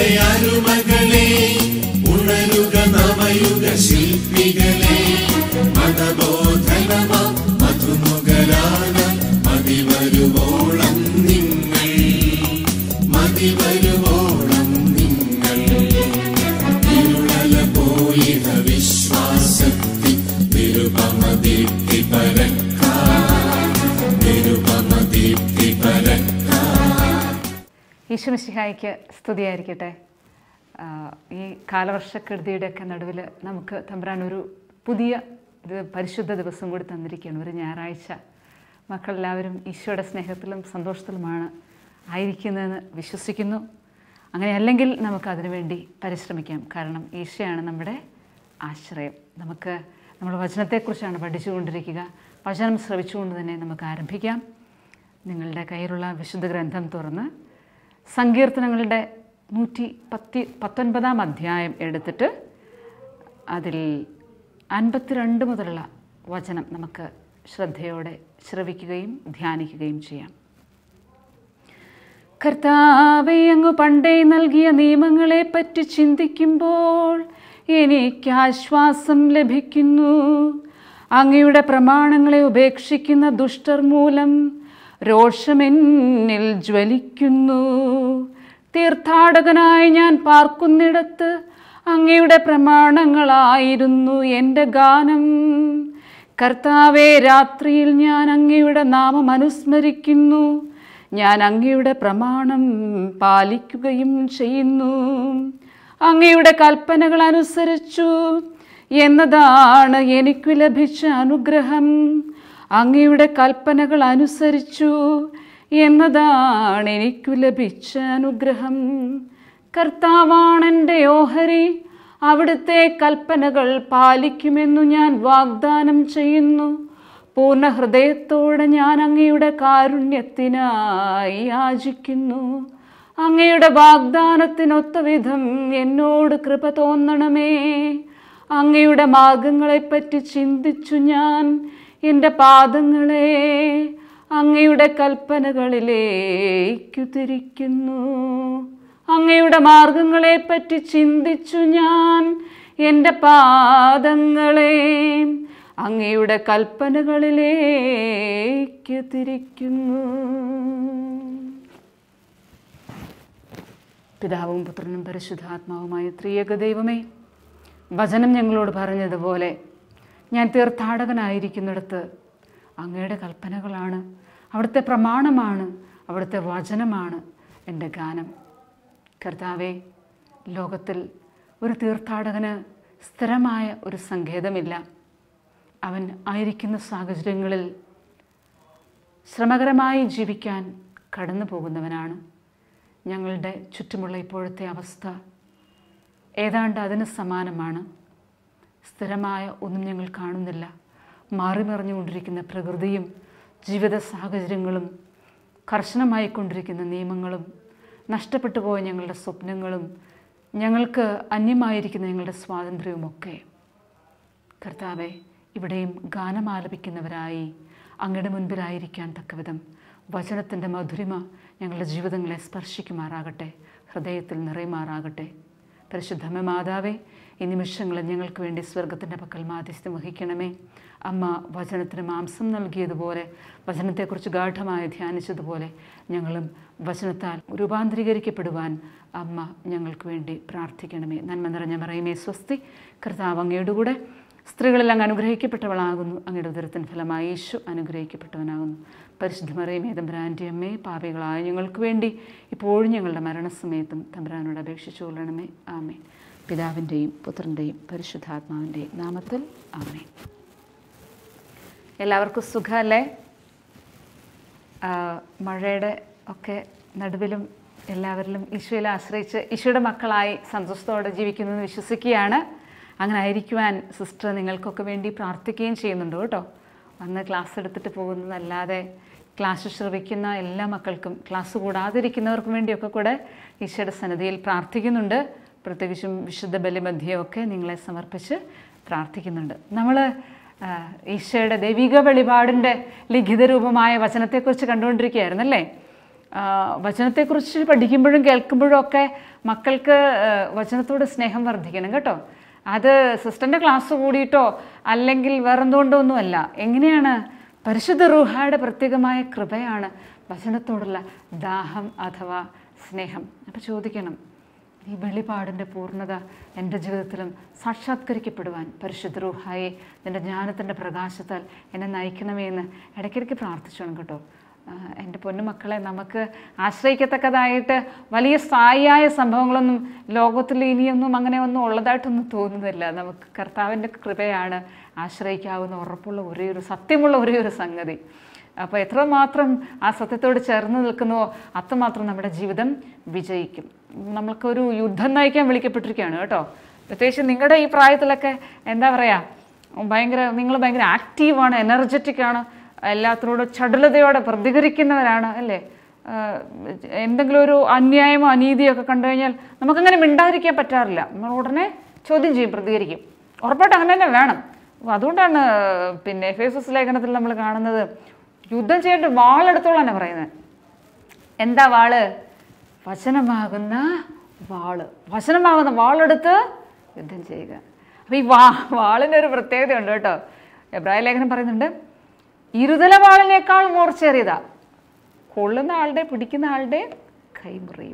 മതങ്ങളുടെ അരുമകളെ ഉണരുക നവയുഗ ശില്പികളെ മതബോധനമ മധുമുഖരാന മതിവരുവോളം നിങ്ങൾ മതിവരുവോളം നിങ്ങൾ ഇരുളല പോയിഹ വിശ്വാസത്തി നിരുപമദീപ്തി പരക്കാ നിരുപമദീപ്തി പരക്കാ ഈശ്വമിശിഹായിക്ക് സ്തുതിയായിരിക്കട്ടെ ആ, ഈ കാലവർഷക്കെടുതിയുടെയൊക്കെ നടുവിൽ നമുക്ക് തമ്പുരാൻ ഒരു പുതിയ ഒരു പരിശുദ്ധ ദിവസം കൂടി തന്നിരിക്കുകയാണ് ഒരു ഞായറാഴ്ച മക്കളെല്ലാവരും ഈശോയുടെ സ്നേഹത്തിലും സന്തോഷത്തിലുമാണ് ആയിരിക്കുന്നതെന്ന് വിശ്വസിക്കുന്നു അങ്ങനെ അല്ലെങ്കിൽ നമുക്ക് അതിനുവേണ്ടി പരിശ്രമിക്കാം കാരണം ഈശോയാണ് നമ്മുടെ ആശ്രയം നമുക്ക് നമ്മൾ വചനത്തെക്കുറിച്ചാണ് പഠിച്ചുകൊണ്ടിരിക്കുക വചനം ശ്രവിച്ചുകൊണ്ട് തന്നെ നമുക്ക് ആരംഭിക്കാം നിങ്ങളുടെ കയ്യിലുള്ള വിശുദ്ധ ഗ്രന്ഥം തുറന്ന് സങ്കീർത്തനങ്ങളുടെ നൂറ്റി പത്തി പത്തൊൻപതാം അധ്യായം എടുത്തിട്ട് അതിൽ അൻപത്തിരണ്ട് മുതലുള്ള വചനം നമുക്ക് ശ്രദ്ധയോടെ ശ്രവിക്കുകയും ധ്യാനിക്കുകയും ചെയ്യാം കർത്താവെ അങ്ങ് പണ്ടേ നൽകിയ നിയമങ്ങളെ പറ്റി ചിന്തിക്കുമ്പോൾ എനിക്ക് ആശ്വാസം ലഭിക്കുന്നു അങ്ങയുടെ പ്രമാണങ്ങളെ ഉപേക്ഷിക്കുന്ന ദുഷ്ടർ മൂലം രോഷമെന്നിൽ ജ്വലിക്കുന്നു തീർത്ഥാടകനായി ഞാൻ പാർക്കുന്നിടത്ത് അങ്ങയുടെ പ്രമാണങ്ങളായിരുന്നു എൻ്റെ ഗാനം കർത്താവെ രാത്രിയിൽ ഞാൻ അങ്ങയുടെ നാമം അനുസ്മരിക്കുന്നു ഞാൻ അങ്ങയുടെ പ്രമാണം പാലിക്കുകയും ചെയ്യുന്നു അങ്ങയുടെ കൽപ്പനകൾ അനുസരിച്ചു എന്നതാണ് എനിക്ക് ലഭിച്ച അനുഗ്രഹം അങ്ങയുടെ കൽപ്പനകൾ അനുസരിച്ചു എന്നതാണ് എനിക്കു ലഭിച്ച അനുഗ്രഹം കർത്താവാണെൻ്റെ ഓഹരി അവിടുത്തെ കൽപ്പനകൾ പാലിക്കുമെന്നു ഞാൻ വാഗ്ദാനം ചെയ്യുന്നു പൂർണ്ണ ഹൃദയത്തോടെ ഞാൻ അങ്ങയുടെ കാരുണ്യത്തിനായി യാചിക്കുന്നു അങ്ങയുടെ വാഗ്ദാനത്തിനൊത്ത വിധം എന്നോട് കൃപ തോന്നണമേ അങ്ങയുടെ മാർഗങ്ങളെപ്പറ്റി ചിന്തിച്ചു ഞാൻ എൻ്റെ പാദങ്ങളെ അങ്ങയുടെ കൽപ്പനകളിലേക്കു തിരിക്കുന്നു അങ്ങയുടെ മാർഗങ്ങളെപ്പറ്റി ചിന്തിച്ചു ഞാൻ എൻ്റെ പാദങ്ങളെ അങ്ങയുടെ കൽപ്പനകളിലേക്ക് തിരിക്കുന്നു പിതാവും പുത്രനും പരിശുദ്ധാത്മാവുമായ ത്രിയേക ദൈവമേ വചനം ഞങ്ങളോട് പറഞ്ഞതുപോലെ ഞാൻ തീർത്ഥാടകനായിരിക്കുന്നിടത്ത് അങ്ങയുടെ കൽപ്പനകളാണ് അവിടുത്തെ പ്രമാണമാണ് അവിടുത്തെ വചനമാണ് എൻ്റെ ഗാനം കർത്താവെ ലോകത്തിൽ ഒരു തീർത്ഥാടകന് സ്ഥിരമായ ഒരു സങ്കേതമില്ല അവൻ ആയിരിക്കുന്ന സാഹചര്യങ്ങളിൽ ശ്രമകരമായി ജീവിക്കാൻ കടന്നു പോകുന്നവനാണ് ഞങ്ങളുടെ ചുറ്റുമുള്ള ഇപ്പോഴത്തെ അവസ്ഥ ഏതാണ്ട് അതിന് സമാനമാണ് സ്ഥിരമായ ഒന്നും ഞങ്ങൾ കാണുന്നില്ല മാറി മറിഞ്ഞുകൊണ്ടിരിക്കുന്ന പ്രകൃതിയും ജീവിത സാഹചര്യങ്ങളും കർശനമായിക്കൊണ്ടിരിക്കുന്ന നിയമങ്ങളും നഷ്ടപ്പെട്ടു പോയ ഞങ്ങളുടെ സ്വപ്നങ്ങളും ഞങ്ങൾക്ക് അന്യമായിരിക്കുന്ന ഞങ്ങളുടെ സ്വാതന്ത്ര്യവുമൊക്കെ കർത്താവെ ഇവിടെയും ഗാനം ആലപിക്കുന്നവരായി അങ്ങയുടെ മുൻപിലായിരിക്കാൻ തക്കവിധം വചനത്തിൻ്റെ മധുരിമ ഞങ്ങളുടെ ജീവിതങ്ങളെ സ്പർശിക്കുമാറാകട്ടെ ഹൃദയത്തിൽ നിറയുമാറാകട്ടെ പരിശുദ്ധമ മാതാവേ ഈ നിമിഷങ്ങളിൽ ഞങ്ങൾക്ക് വേണ്ടി സ്വർഗത്തിൻ്റെ പക്കൽ മാധ്യസ്ഥം വഹിക്കണമേ അമ്മ വചനത്തിന് മാംസം നൽകിയതുപോലെ വചനത്തെക്കുറിച്ച് ഗാഠമായി ധ്യാനിച്ചതുപോലെ ഞങ്ങളും വചനത്താൽ രൂപാന്തരീകരിക്കപ്പെടുവാൻ അമ്മ ഞങ്ങൾക്ക് വേണ്ടി പ്രാർത്ഥിക്കണമേ നന്മ നിറഞ്ഞ മറയുമേ സ്വസ്തി കർത്താവ് അങ്ങയുടെ കൂടെ സ്ത്രീകളിൽ അങ്ങ് അനുഗ്രഹിക്കപ്പെട്ടവളാകുന്നു അങ്ങയുടെ ഉദരത്തിൻ ഫലമായി യേശു അനുഗ്രഹിക്കപ്പെട്ടവനാകുന്നു പരിശുദ്ധ മറിയമേ തമ്പുരാൻ്റെ അമ്മേ പാപികളായ ഞങ്ങൾക്ക് വേണ്ടി ഇപ്പോഴും ഞങ്ങളുടെ മരണസമയത്തും തമ്പുരാനോട് അപേക്ഷിച്ചു കൊള്ളണമേ ആമേ പിതാവിൻ്റെയും പുത്രൻ്റെയും പരിശുദ്ധാത്മാവിൻ്റെയും നാമത്തിൽ ആമേ എല്ലാവർക്കും സുഖമല്ലേ ആ, മഴയുടെ ഒക്കെ നടുവിലും എല്ലാവരിലും ഈശോയിൽ ആശ്രയിച്ച് ഈശോയുടെ മക്കളായി സന്തോഷത്തോടെ ജീവിക്കുന്നു എന്ന് വിശ്വസിക്കുകയാണ് അങ്ങനെ ആയിരിക്കുവാൻ സിസ്റ്റർ നിങ്ങൾക്കൊക്കെ വേണ്ടി പ്രാർത്ഥിക്കുകയും ചെയ്യുന്നുണ്ട് കേട്ടോ വന്ന് ക്ലാസ് എടുത്തിട്ട് പോകുന്നതല്ലാതെ ക്ലാസ് ശ്രവിക്കുന്ന എല്ലാ മക്കൾക്കും ക്ലാസ് കൂടാതിരിക്കുന്നവർക്കും വേണ്ടിയൊക്കെ കൂടെ ഈശോയുടെ സന്നദ്ധിയിൽ പ്രാർത്ഥിക്കുന്നുണ്ട് പ്രത്യേകിച്ചും വിശുദ്ധ ബലിമധ്യമൊക്കെ നിങ്ങളെ സമർപ്പിച്ച് പ്രാർത്ഥിക്കുന്നുണ്ട് നമ്മൾ ഈശോയുടെ ദൈവിക വെളിപാടിൻ്റെ ലിഖിത രൂപമായ വചനത്തെക്കുറിച്ച് കണ്ടുകൊണ്ടിരിക്കുകയായിരുന്നല്ലേ ആ, വചനത്തെക്കുറിച്ച് പഠിക്കുമ്പോഴും കേൾക്കുമ്പോഴും ഒക്കെ മക്കൾക്ക് ആ, വചനത്തോട് സ്നേഹം വർദ്ധിക്കണം കേട്ടോ അത് സിസ്റ്ററിൻ്റെ ക്ലാസ് കൂടിയിട്ടോ അല്ലെങ്കിൽ വേറെന്തുകൊണ്ടോ ഒന്നുമല്ല എങ്ങനെയാണ് പരിശുദ്ധ റൂഹായുടെ പ്രത്യേകമായ കൃപയാണ് വചനത്തോടുള്ള ദാഹം അഥവാ സ്നേഹം അപ്പോൾ ചോദിക്കണം ഈ വെളിപാടിൻ്റെ പൂർണ്ണത എൻ്റെ ജീവിതത്തിലും സാക്ഷാത്കരിക്കപ്പെടുവാൻ പരിശുദ്ധ റൂഹായി നിൻ്റെ ജ്ഞാനത്തിൻ്റെ പ്രകാശത്താൽ എന്നെ നയിക്കണമേ എന്ന് ഇടയ്ക്കിടയ്ക്ക് പ്രാർത്ഥിച്ചോണം കേട്ടോ ആ, എൻ്റെ പൊന്നുമക്കളെ നമുക്ക് ആശ്രയിക്കത്തക്കതായിട്ട് വലിയ സ്ഥായിയായ സംഭവങ്ങളൊന്നും ലോകത്തിൽ ഇനിയൊന്നും അങ്ങനെ ഒന്നും ഉള്ളതായിട്ടൊന്നും തോന്നുന്നില്ല നമുക്ക് കർത്താവിൻ്റെ കൃപയാണ് ആശ്രയിക്കാവുന്ന ഉറപ്പുള്ള ഒരേ ഒരു സത്യമുള്ള ഒരേ ഒരു സംഗതി അപ്പോൾ എത്രമാത്രം ആ സത്യത്തോട് ചേർന്ന് നിൽക്കുന്നുവോ അത്രമാത്രം നമ്മുടെ ജീവിതം വിജയിക്കും നമ്മൾക്കൊരു യുദ്ധം നയിക്കാൻ വിളിക്കപ്പെട്ടിരിക്കുകയാണ് കേട്ടോ പ്രത്യേകിച്ച് നിങ്ങളുടെ ഈ പ്രായത്തിലൊക്കെ എന്താ പറയുക ഭയങ്കര നിങ്ങൾ ഭയങ്കര ആക്റ്റീവാണ് എനർജറ്റിക് ആണ് എല്ലാത്തിനോടും ചടുലതയോടെ പ്രതികരിക്കുന്നവരാണ് അല്ലേ ആഹ് എന്തെങ്കിലും ഒരു അന്യായമോ അനീതിയോ ഒക്കെ കണ്ടു കഴിഞ്ഞാൽ നമുക്കങ്ങനെ മിണ്ടാതിരിക്കാൻ പറ്റാറില്ല നമ്മൾ ഉടനെ ചോദ്യം ചെയ്യും പ്രതികരിക്കും ഉറപ്പായിട്ട് അങ്ങനെ തന്നെ വേണം അപ്പോൾ അതുകൊണ്ടാണ് പിന്നെ എഫ് എസ് ലേഖനത്തിൽ നമ്മൾ കാണുന്നത് യുദ്ധം ചെയ്യേണ്ട വാളെടുത്തോളാണ് പറയുന്നത് എന്താ വാള് വചനമാകുന്ന വാള് വചനമാകുന്ന വാളെടുത്ത് യുദ്ധം ചെയ്യുക അപ്പോൾ ഈ വാ വാളിന് ഒരു പ്രത്യേകതയുണ്ട് കേട്ടോ എബ്രായ ലേഖനം പറയുന്നുണ്ട് ഇരുതല വാളിനേക്കാൾ മൂർച്ചേറിയതാ കൊള്ളുന്ന ആളുടെ പിടിക്കുന്ന ആളുടെ കൈ മുറിയും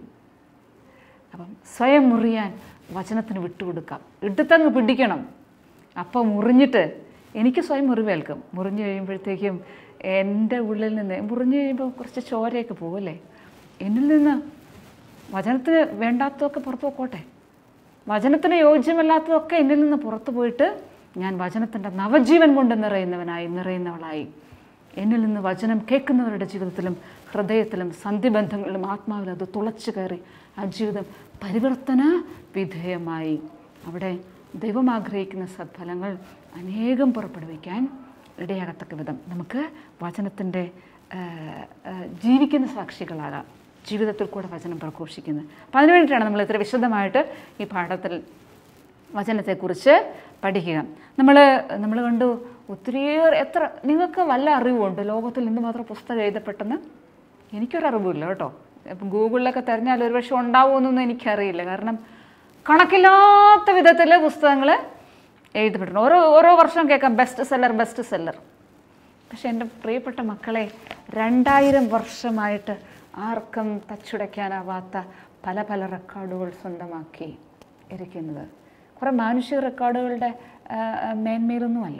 അപ്പം സ്വയം മുറിയാൻ വചനത്തിന് വിട്ടുകൊടുക്കാം എടുത്തങ്ങ് പിടിക്കണം അപ്പം മുറിഞ്ഞിട്ട് എനിക്ക് സ്വയം മുറിവേൽക്കും മുറിഞ്ഞു കഴിയുമ്പോഴത്തേക്കും എൻ്റെ ഉള്ളിൽ നിന്ന് മുറിഞ്ഞു കഴിയുമ്പോൾ കുറച്ച് ചോരയൊക്കെ പോകുമല്ലേ എന്നിൽ നിന്ന് വചനത്തിന് വേണ്ടാത്തതൊക്കെ പുറത്തു പോയിക്കോട്ടെ വചനത്തിന് യോജ്യമല്ലാത്തതൊക്കെ എന്നിൽ നിന്ന് പുറത്തു പോയിട്ട് ഞാൻ വചനത്തിൻ്റെ നവജീവൻ കൊണ്ട് നിറയുന്നവനായി നിറയുന്നവളായി എന്നിൽ നിന്ന് വചനം കേൾക്കുന്നവരുടെ ജീവിതത്തിലും ഹൃദയത്തിലും സന്ധിബന്ധങ്ങളിലും ആത്മാവിലും അത് തുളച്ചു കയറി ആ ജീവിതം പരിവർത്തന വിധേയമായി അവിടെ ദൈവം ആഗ്രഹിക്കുന്ന സദ്ഫലങ്ങൾ അനേകം പുറപ്പെടുവിക്കാൻ ഇടയാകത്തക്ക വിധം നമുക്ക് വചനത്തിൻ്റെ ആ, ആ, ജീവിക്കുന്ന സാക്ഷികളാകാം ജീവിതത്തിൽ കൂടെ വചനം പ്രഘോഷിക്കുന്നത് അപ്പം അതിനു വേണ്ടിയിട്ടാണ് നമ്മൾ ഇത്ര വിശദമായിട്ട് ഈ പാഠത്തിൽ വചനത്തെക്കുറിച്ച് പഠിക്കുക നമ്മൾ നമ്മൾ കണ്ടു ഒത്തിരിയേറെ എത്ര നിങ്ങൾക്ക് വല്ല അറിവുമുണ്ട് ലോകത്തിൽ എന്തുമാത്രം പുസ്തകം എഴുതപ്പെട്ടെന്ന് എനിക്കൊരറിവില്ല കേട്ടോ ഇപ്പം ഗൂഗിളിലൊക്കെ തിരഞ്ഞാൽ ഒരുപക്ഷെ ഉണ്ടാവുമെന്നൊന്നും എനിക്കറിയില്ല കാരണം കണക്കില്ലാത്ത വിധത്തിൽ പുസ്തകങ്ങൾ എഴുതപ്പെട്ടിട്ടുണ്ട് ഓരോ ഓരോ വർഷവും കേൾക്കാം ബെസ്റ്റ് സെല്ലർ ബെസ്റ്റ് സെല്ലർ പക്ഷെ എൻ്റെ പ്രിയപ്പെട്ട മക്കളെ രണ്ടായിരം വർഷമായിട്ട് ആർക്കും തച്ചുടയ്ക്കാനാവാത്ത പല പല റെക്കോർഡുകൾ സ്വന്തമാക്കി ഇരിക്കുന്നത് കുറേ മാനുഷിക റെക്കോർഡുകളുടെ ആ, ആ, മേന്മയിലൊന്നുമല്ല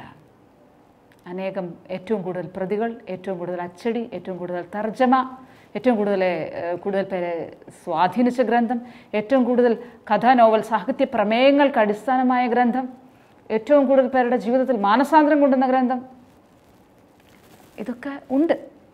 അനേകം ഏറ്റവും കൂടുതൽ പ്രതികൾ ഏറ്റവും കൂടുതൽ അച്ചടി ഏറ്റവും കൂടുതൽ തർജ്ജമ ഏറ്റവും കൂടുതൽ ഏഹ്, കൂടുതൽ പേരെ സ്വാധീനിച്ച ഗ്രന്ഥം ഏറ്റവും കൂടുതൽ കഥാ നോവൽ സാഹിത്യ പ്രമേയങ്ങൾക്ക് അടിസ്ഥാനമായ ഗ്രന്ഥം ഏറ്റവും കൂടുതൽ പേരുടെ ജീവിതത്തിൽ മാനസാന്തരം കൊണ്ടുവന്ന ഗ്രന്ഥം ഇതൊക്കെ ഉണ്ട്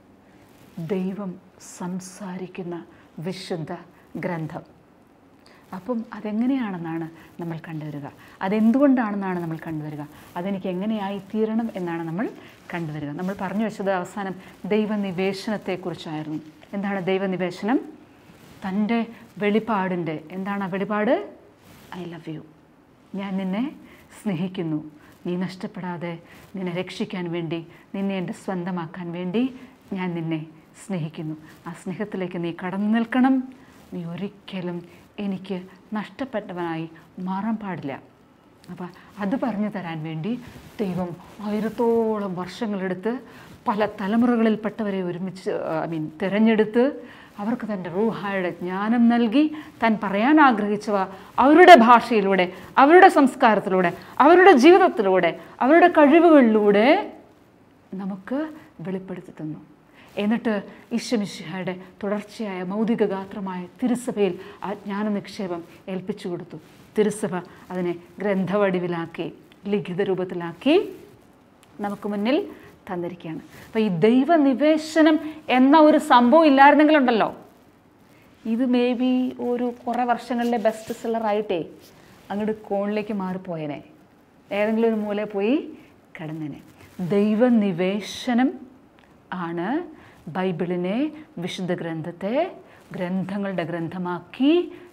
ദൈവം സംസാരിക്കുന്ന വിശുദ്ധ ഗ്രന്ഥം അപ്പം അതെങ്ങനെയാണെന്നാണ് നമ്മൾ കണ്ടുവരിക അതെന്തുകൊണ്ടാണെന്നാണ് നമ്മൾ കണ്ടുവരിക അതെനിക്ക് എങ്ങനെയായി തീരണം എന്നാണ് നമ്മൾ കണ്ടുവരിക നമ്മൾ പറഞ്ഞു വെച്ചത് അവസാനം ദൈവനിവേശനത്തെക്കുറിച്ചായിരുന്നു എന്താണ് ദൈവനിവേശനം തൻ്റെ വെളിപാടിൻ്റെ എന്താണ് ആ വെളിപാട് ഐ ലവ് യു ഞാൻ നിന്നെ സ്നേഹിക്കുന്നു നീ നഷ്ടപ്പെടാതെ നിന്നെ രക്ഷിക്കാൻ വേണ്ടി നിന്നെ എൻ്റെ സ്വന്തമാക്കാൻ വേണ്ടി ഞാൻ നിന്നെ സ്നേഹിക്കുന്നു ആ സ്നേഹത്തിലേക്ക് നീ കടന്നു നിൽക്കണം നീ ഒരിക്കലും എനിക്ക് നഷ്ടപ്പെട്ടവനായി മാറാൻ പാടില്ല അപ്പം അത് പറഞ്ഞു തരാൻ വേണ്ടി ദൈവം ആയിരത്തോളം വർഷങ്ങളെടുത്ത് പല തലമുറകളിൽപ്പെട്ടവരെ ഒരുമിച്ച് ഐ മീൻ തിരഞ്ഞെടുത്ത് അവർക്ക് തൻ്റെ റൂഹായുടെ ജ്ഞാനം നൽകി താൻ പറയാൻ ആഗ്രഹിച്ചവ അവരുടെ ഭാഷയിലൂടെ അവരുടെ സംസ്കാരത്തിലൂടെ അവരുടെ ജീവിതത്തിലൂടെ അവരുടെ കഴിവുകളിലൂടെ നമുക്ക് വെളിപ്പെടുത്തി തന്നു എന്നിട്ട് ഈശ്വമിശിഹയുടെ തുടർച്ചയായ മൗതിക ഗാത്രമായ തിരുസഭയിൽ ആ ജ്ഞാന നിക്ഷേപം ഏൽപ്പിച്ചു കൊടുത്തു തിരുസഭ അതിനെ ഗ്രന്ഥവടിവിലാക്കി ലിഖിത രൂപത്തിലാക്കി നമുക്ക് മുന്നിൽ തന്നിരിക്കുകയാണ് അപ്പോൾ ഈ ദൈവനിവേശനം എന്ന ഒരു സംഭവം ഇല്ലായിരുന്നെങ്കിലുണ്ടല്ലോ ഇത് മേ ബി ഒരു കുറേ വർഷങ്ങളിലെ ബെസ്റ്റ് സെല്ലറായിട്ടേ അങ്ങോട്ട് കോണിലേക്ക് മാറിപ്പോയനെ ഏതെങ്കിലും ഒരു മൂലയിൽ പോയി കിടന്നേനെ ദൈവനിവേശനം ആണ് ബൈബിളിനെ വിശുദ്ധ ഗ്രന്ഥത്തെ ഗ്രന്ഥങ്ങളുടെ ഗ്രന്ഥമാക്കി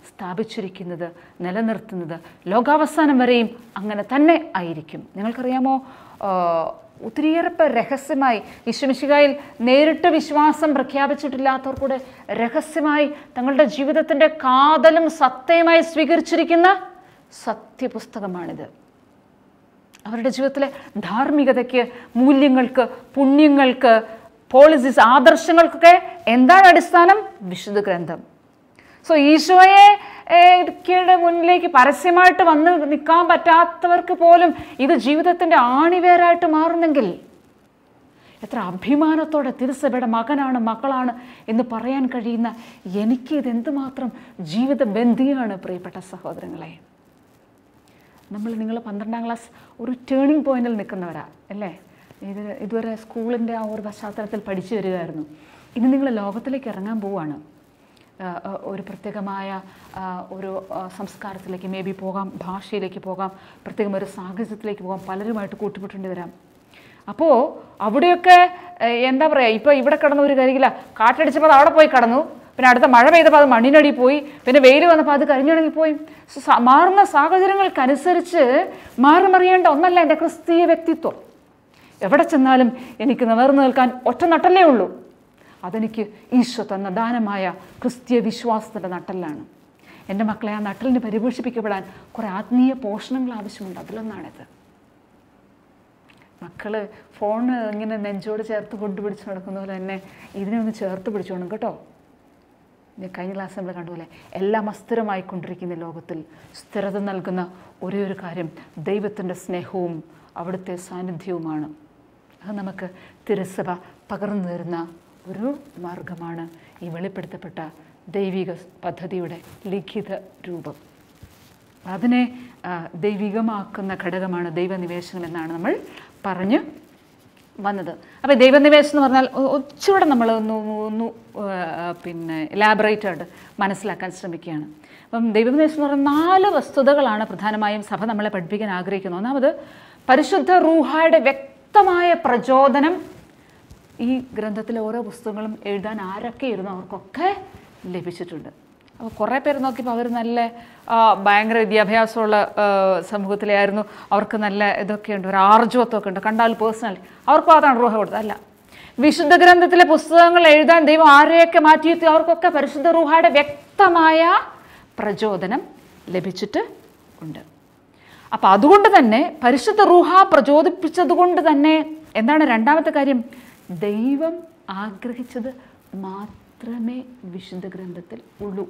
സ്ഥാപിച്ചിരിക്കുന്നത് നിലനിർത്തുന്നത് ലോകാവസാനം വരെയും അങ്ങനെ തന്നെ ആയിരിക്കും നിങ്ങൾക്കറിയാമോ ആ, ഒത്തിരിയേറെ പേർ രഹസ്യമായി വിശ്വമിശികായിൽ നേരിട്ട് വിശ്വാസം പ്രഖ്യാപിച്ചിട്ടില്ലാത്തവർ കൂടെ രഹസ്യമായി തങ്ങളുടെ ജീവിതത്തിൻ്റെ കാതലും സത്യമായി സ്വീകരിച്ചിരിക്കുന്ന സത്യപുസ്തകമാണിത് അവരുടെ ജീവിതത്തിലെ ധാർമ്മികതയ്ക്ക് മൂല്യങ്ങൾക്ക് പുണ്യങ്ങൾക്ക് പോളിസീസ് ആദർശങ്ങൾക്കൊക്കെ എന്താണ് അടിസ്ഥാനം വിശുദ്ധ ഗ്രന്ഥം സോ ഈശോയെ യുടെ മുന്നിലേക്ക് പരസ്യമായിട്ട് വന്ന് നിൽക്കാൻ പറ്റാത്തവർക്ക് പോലും ഇത് ജീവിതത്തിൻ്റെ ആണിവേരായിട്ട് മാറുന്നെങ്കിൽ എത്ര അഭിമാനത്തോടെ തിരുസഭയുടെ മകനാണ് മകളാണ് എന്ന് പറയാൻ കഴിയുന്ന എനിക്ക് ഇത് എന്തുമാത്രം ജീവിത ബന്ധിയാണ് പ്രിയപ്പെട്ട സഹോദരങ്ങളെ നമ്മൾ നിങ്ങൾ പന്ത്രണ്ടാം ക്ലാസ് ഒരു ടേണിംഗ് പോയിന്റിൽ നിൽക്കുന്നവരാ അല്ലേ ഇത് ഇതുവരെ സ്കൂളിൻ്റെ ആ ഒരു പശ്ചാത്തലത്തിൽ പഠിച്ചു വരികയായിരുന്നു ഇനി നിങ്ങൾ ലോകത്തിലേക്ക് ഇറങ്ങാൻ പോവുകയാണ് ആ, ആ, ഒരു പ്രത്യേകമായ ആ, ഒരു ആ, സംസ്കാരത്തിലേക്ക് മേ ബി പോകാം ഭാഷയിലേക്ക് പോകാം പ്രത്യേകം ഒരു സാഹചര്യത്തിലേക്ക് പോകാം പലരുമായിട്ട് കൂട്ടുപെട്ടേണ്ടി വരാം അപ്പോൾ അവിടെയൊക്കെ ഏഹ്, എന്താ പറയുക ഇപ്പോൾ ഇവിടെ കിടന്ന ഒരു കരികില്ല കാറ്റടിച്ചപ്പോൾ അത് അവിടെ പോയി കിടന്നു പിന്നെ അടുത്ത മഴ പെയ്തപ്പോൾ അത് മണ്ണിനടി പോയി പിന്നെ വെയിൽ വന്നപ്പോൾ അത് കരിഞ്ഞുണങ്ങി പോയി സ- സ- മാറുന്ന സാഹചര്യങ്ങൾക്കനുസരിച്ച് മാറി മറിയേണ്ട ഒന്നല്ല എൻ്റെ ക്രിസ്തീയ വ്യക്തിത്വം എവിടെ ചെന്നാലും എനിക്ക് നിവർന്നു നിൽക്കാൻ ഒറ്റ നട്ടല്ലേ ഉള്ളൂ അതെനിക്ക് ഈശോ തന്ന ദാനമായ ക്രിസ്തീയ വിശ്വാസത്തിൻ്റെ നട്ടലാണ് എൻ്റെ മക്കളെ ആ നട്ടലിന് പരിപോഷിപ്പിക്കപ്പെടാൻ കുറേ ആത്മീയ പോഷണങ്ങൾ ആവശ്യമുണ്ട് അതിലൊന്നാണിത് മക്കൾ ഫോൺ ഇങ്ങനെ നെഞ്ചോട് ചേർത്ത് കൊണ്ടുപിടിച്ച് നടക്കുന്ന പോലെ തന്നെ ഇതിനെ ഒന്ന് ചേർത്ത് പിടിച്ചോണം കേട്ടോ ഞാൻ കഴിഞ്ഞ ക്ലാസ് നമ്മൾ കണ്ടുപോലെ എല്ലാം അസ്ഥിരമായിക്കൊണ്ടിരിക്കുന്ന ഈ ലോകത്തിൽ സ്ഥിരത നൽകുന്ന ഒരേ ഒരു കാര്യം ദൈവത്തിൻ്റെ സ്നേഹവും അവിടുത്തെ സാന്നിധ്യവുമാണ് അത് നമുക്ക് തിരുസഭ പകർന്നു തരുന്ന ഒരു മാർഗമാണ് ഈ വെളിപ്പെടുത്തപ്പെട്ട ദൈവിക പദ്ധതിയുടെ ലിഖിത രൂപം അതിനെ ആ, ദൈവികമാക്കുന്ന ഘടകമാണ് ദൈവനിവേശനം എന്നാണ് നമ്മൾ പറഞ്ഞ് വന്നത് അപ്പോൾ ദൈവനിവേശനം എന്ന് പറഞ്ഞാൽ ഒ- ഒച്ചുകൂടെ നമ്മൾ ഒന്ന് ഒന്ന് ആ, പിന്നെ ഇലാബറേറ്റ് ആയിട്ട് മനസ്സിലാക്കാൻ ശ്രമിക്കുകയാണ് അപ്പം ദൈവനിവേശനം എന്ന് പറയുന്ന നാല് വസ്തുതകളാണ് പ്രധാനമായും സഭ നമ്മളെ പഠിപ്പിക്കാൻ ആഗ്രഹിക്കുന്നത് ഒന്നാമത് പരിശുദ്ധ റൂഹായുടെ വ്യക്തമായ പ്രചോദനം ഈ ഗ്രന്ഥത്തിലെ ഓരോ പുസ്തകങ്ങളും എഴുതാൻ ആരൊക്കെ ഇരുന്നോ അവർക്കൊക്കെ ലഭിച്ചിട്ടുണ്ട് അപ്പോൾ കുറേ പേര് നോക്കിയപ്പോൾ അവർ നല്ല ആ, ഭയങ്കര വിദ്യാഭ്യാസമുള്ള ആ, സമൂഹത്തിലായിരുന്നു അവർക്ക് നല്ല ഇതൊക്കെ ഉണ്ട് ഒരു ആർജവത്വമൊക്കെ ഉണ്ട് കണ്ടാൽ പേഴ്സണൽ അവർക്ക് അതാണ് റൂഹ കൊടുത്തത് അല്ല വിശുദ്ധ ഗ്രന്ഥത്തിലെ പുസ്തകങ്ങൾ എഴുതാൻ ദൈവം ആരെയൊക്കെ മാറ്റിയിരുത്തി അവർക്കൊക്കെ പരിശുദ്ധ റൂഹയുടെ വ്യക്തമായ പ്രചോദനം ലഭിച്ചിട്ട് ഉണ്ട് അപ്പം അതുകൊണ്ട് തന്നെ പരിശുദ്ധ റൂഹ പ്രചോദിപ്പിച്ചത് കൊണ്ട് തന്നെ എന്താണ് രണ്ടാമത്തെ കാര്യം ദൈവം ആഗ്രഹിച്ചത് മാത്രമേ വിശുദ്ധ ഗ്രന്ഥത്തിൽ ഉള്ളൂ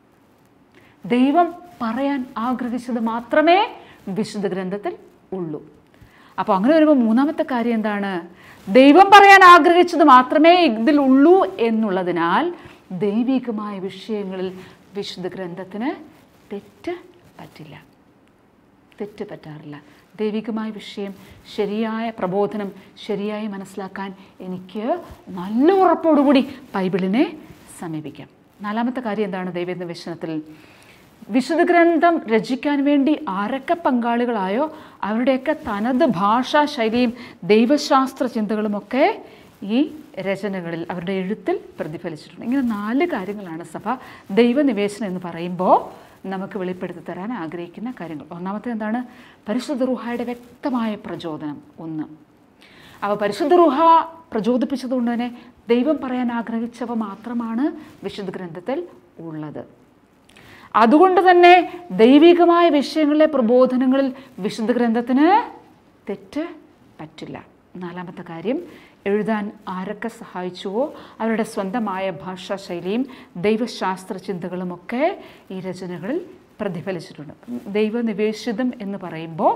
ദൈവം പറയാൻ ആഗ്രഹിച്ചത് മാത്രമേ വിശുദ്ധ ഗ്രന്ഥത്തിൽ ഉള്ളൂ അപ്പോൾ അങ്ങനെ വരുമ്പോൾ മൂന്നാമത്തെ കാര്യം എന്താണ് ദൈവം പറയാൻ ആഗ്രഹിച്ചത് മാത്രമേ ഇതിലുള്ളൂ എന്നുള്ളതിനാൽ ദൈവികമായ വിഷയങ്ങളിൽ വിശുദ്ധ ഗ്രന്ഥത്തിന് തെറ്റ് പറ്റില്ല തെറ്റ് പറ്റാറില്ല ദൈവികമായ വിഷയം ശരിയായ പ്രബോധനം ശരിയായി മനസ്സിലാക്കാൻ എനിക്ക് നല്ല ഉറപ്പോടുകൂടി ബൈബിളിനെ സമീപിക്കാം നാലാമത്തെ കാര്യം എന്താണ് ദൈവനിവേശനത്തിൽ വിശുദ്ധ ഗ്രന്ഥം രചിക്കാൻ വേണ്ടി ആരൊക്കെ പങ്കാളികളായോ അവരുടെയൊക്കെ തനത് ഭാഷാ ശൈലിയും ദൈവശാസ്ത്ര ചിന്തകളുമൊക്കെ ഈ രചനകളിൽ അവരുടെ എഴുത്തിൽ പ്രതിഫലിച്ചിട്ടുണ്ട് ഇങ്ങനെ നാല് കാര്യങ്ങളാണ് സഭ ദൈവനിവേശനം എന്ന് പറയുമ്പോൾ നമുക്ക് വെളിപ്പെടുത്തി തരാൻ ആഗ്രഹിക്കുന്ന കാര്യങ്ങൾ ഒന്നാമത്തെ എന്താണ് പരിശുദ്ധ റുഹായുടെ വ്യക്തമായ പ്രചോദനം ഒന്ന് അപ്പോൾ പരിശുദ്ധ റുഹ പ്രചോദിപ്പിച്ചതുകൊണ്ട് തന്നെ ദൈവം പറയാൻ ആഗ്രഹിച്ചവ മാത്രമാണ് വിശുദ്ധ ഗ്രന്ഥത്തിൽ ഉള്ളത് അതുകൊണ്ട് തന്നെ ദൈവികമായ വിഷയങ്ങളിലെ പ്രബോധനങ്ങളിൽ വിശുദ്ധ ഗ്രന്ഥത്തിന് തെറ്റ് പറ്റില്ല നാലാമത്തെ കാര്യം എഴുതാൻ ആരൊക്കെ സഹായിച്ചുവോ അവരുടെ സ്വന്തമായ ഭാഷാ ശൈലിയും ദൈവശാസ്ത്ര ചിന്തകളുമൊക്കെ ഈ രചനകളിൽ പ്രതിഫലിച്ചിട്ടുണ്ട് ദൈവനിവേശിതം എന്ന് പറയുമ്പോൾ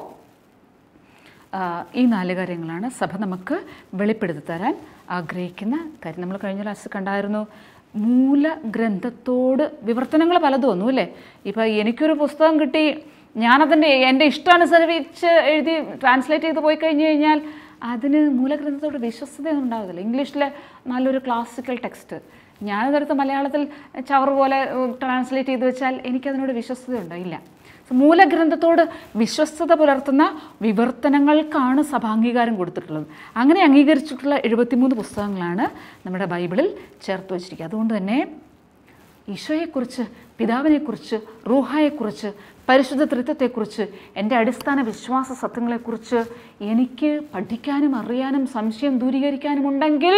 ആ, ഈ നാല് കാര്യങ്ങളാണ് സഭ നമുക്ക് വെളിപ്പെടുത്തി തരാൻ ആഗ്രഹിക്കുന്ന കാര്യം നമ്മൾ കഴിഞ്ഞ ക്ലാസ് കണ്ടായിരുന്നു മൂലഗ്രന്ഥത്തോട് വിവർത്തനങ്ങൾ പലതും ഒന്നും അല്ലേ ഇപ്പോൾ എനിക്കൊരു പുസ്തകം കിട്ടി ഞാനതിൻ്റെ എൻ്റെ ഇഷ്ടാനുസരിച്ച് എഴുതി ട്രാൻസ്ലേറ്റ് ചെയ്ത് പോയി കഴിഞ്ഞ് കഴിഞ്ഞാൽ അതിന് മൂലഗ്രന്ഥത്തോട് വിശ്വസ്തയൊന്നും ഉണ്ടാകത്തില്ല ഇംഗ്ലീഷിലെ നല്ലൊരു ക്ലാസിക്കൽ ടെക്സ്റ്റ് ഞാനതെടുത്ത് മലയാളത്തിൽ ചവറ് പോലെ ട്രാൻസ്ലേറ്റ് ചെയ്ത് വെച്ചാൽ എനിക്കതിനോട് വിശ്വസ്തത ഉണ്ടായില്ല മൂലഗ്രന്ഥത്തോട് വിശ്വസ്തത പുലർത്തുന്ന വിവർത്തനങ്ങൾക്കാണ് സഭ അംഗീകാരം കൊടുത്തിട്ടുള്ളത് അങ്ങനെ അംഗീകരിച്ചിട്ടുള്ള എഴുപത്തിമൂന്ന് പുസ്തകങ്ങളാണ് നമ്മുടെ ബൈബിളിൽ ചേർത്ത് വച്ചിരിക്കുക അതുകൊണ്ട് തന്നെ ഈശോയെക്കുറിച്ച് പിതാവിനെക്കുറിച്ച് റൂഹായെക്കുറിച്ച് പരിശുദ്ധ തൃത്വത്തെക്കുറിച്ച് എൻ്റെ അടിസ്ഥാന വിശ്വാസ സത്യങ്ങളെക്കുറിച്ച് എനിക്ക് പഠിക്കാനും അറിയാനും സംശയം ദൂരീകരിക്കാനും ഉണ്ടെങ്കിൽ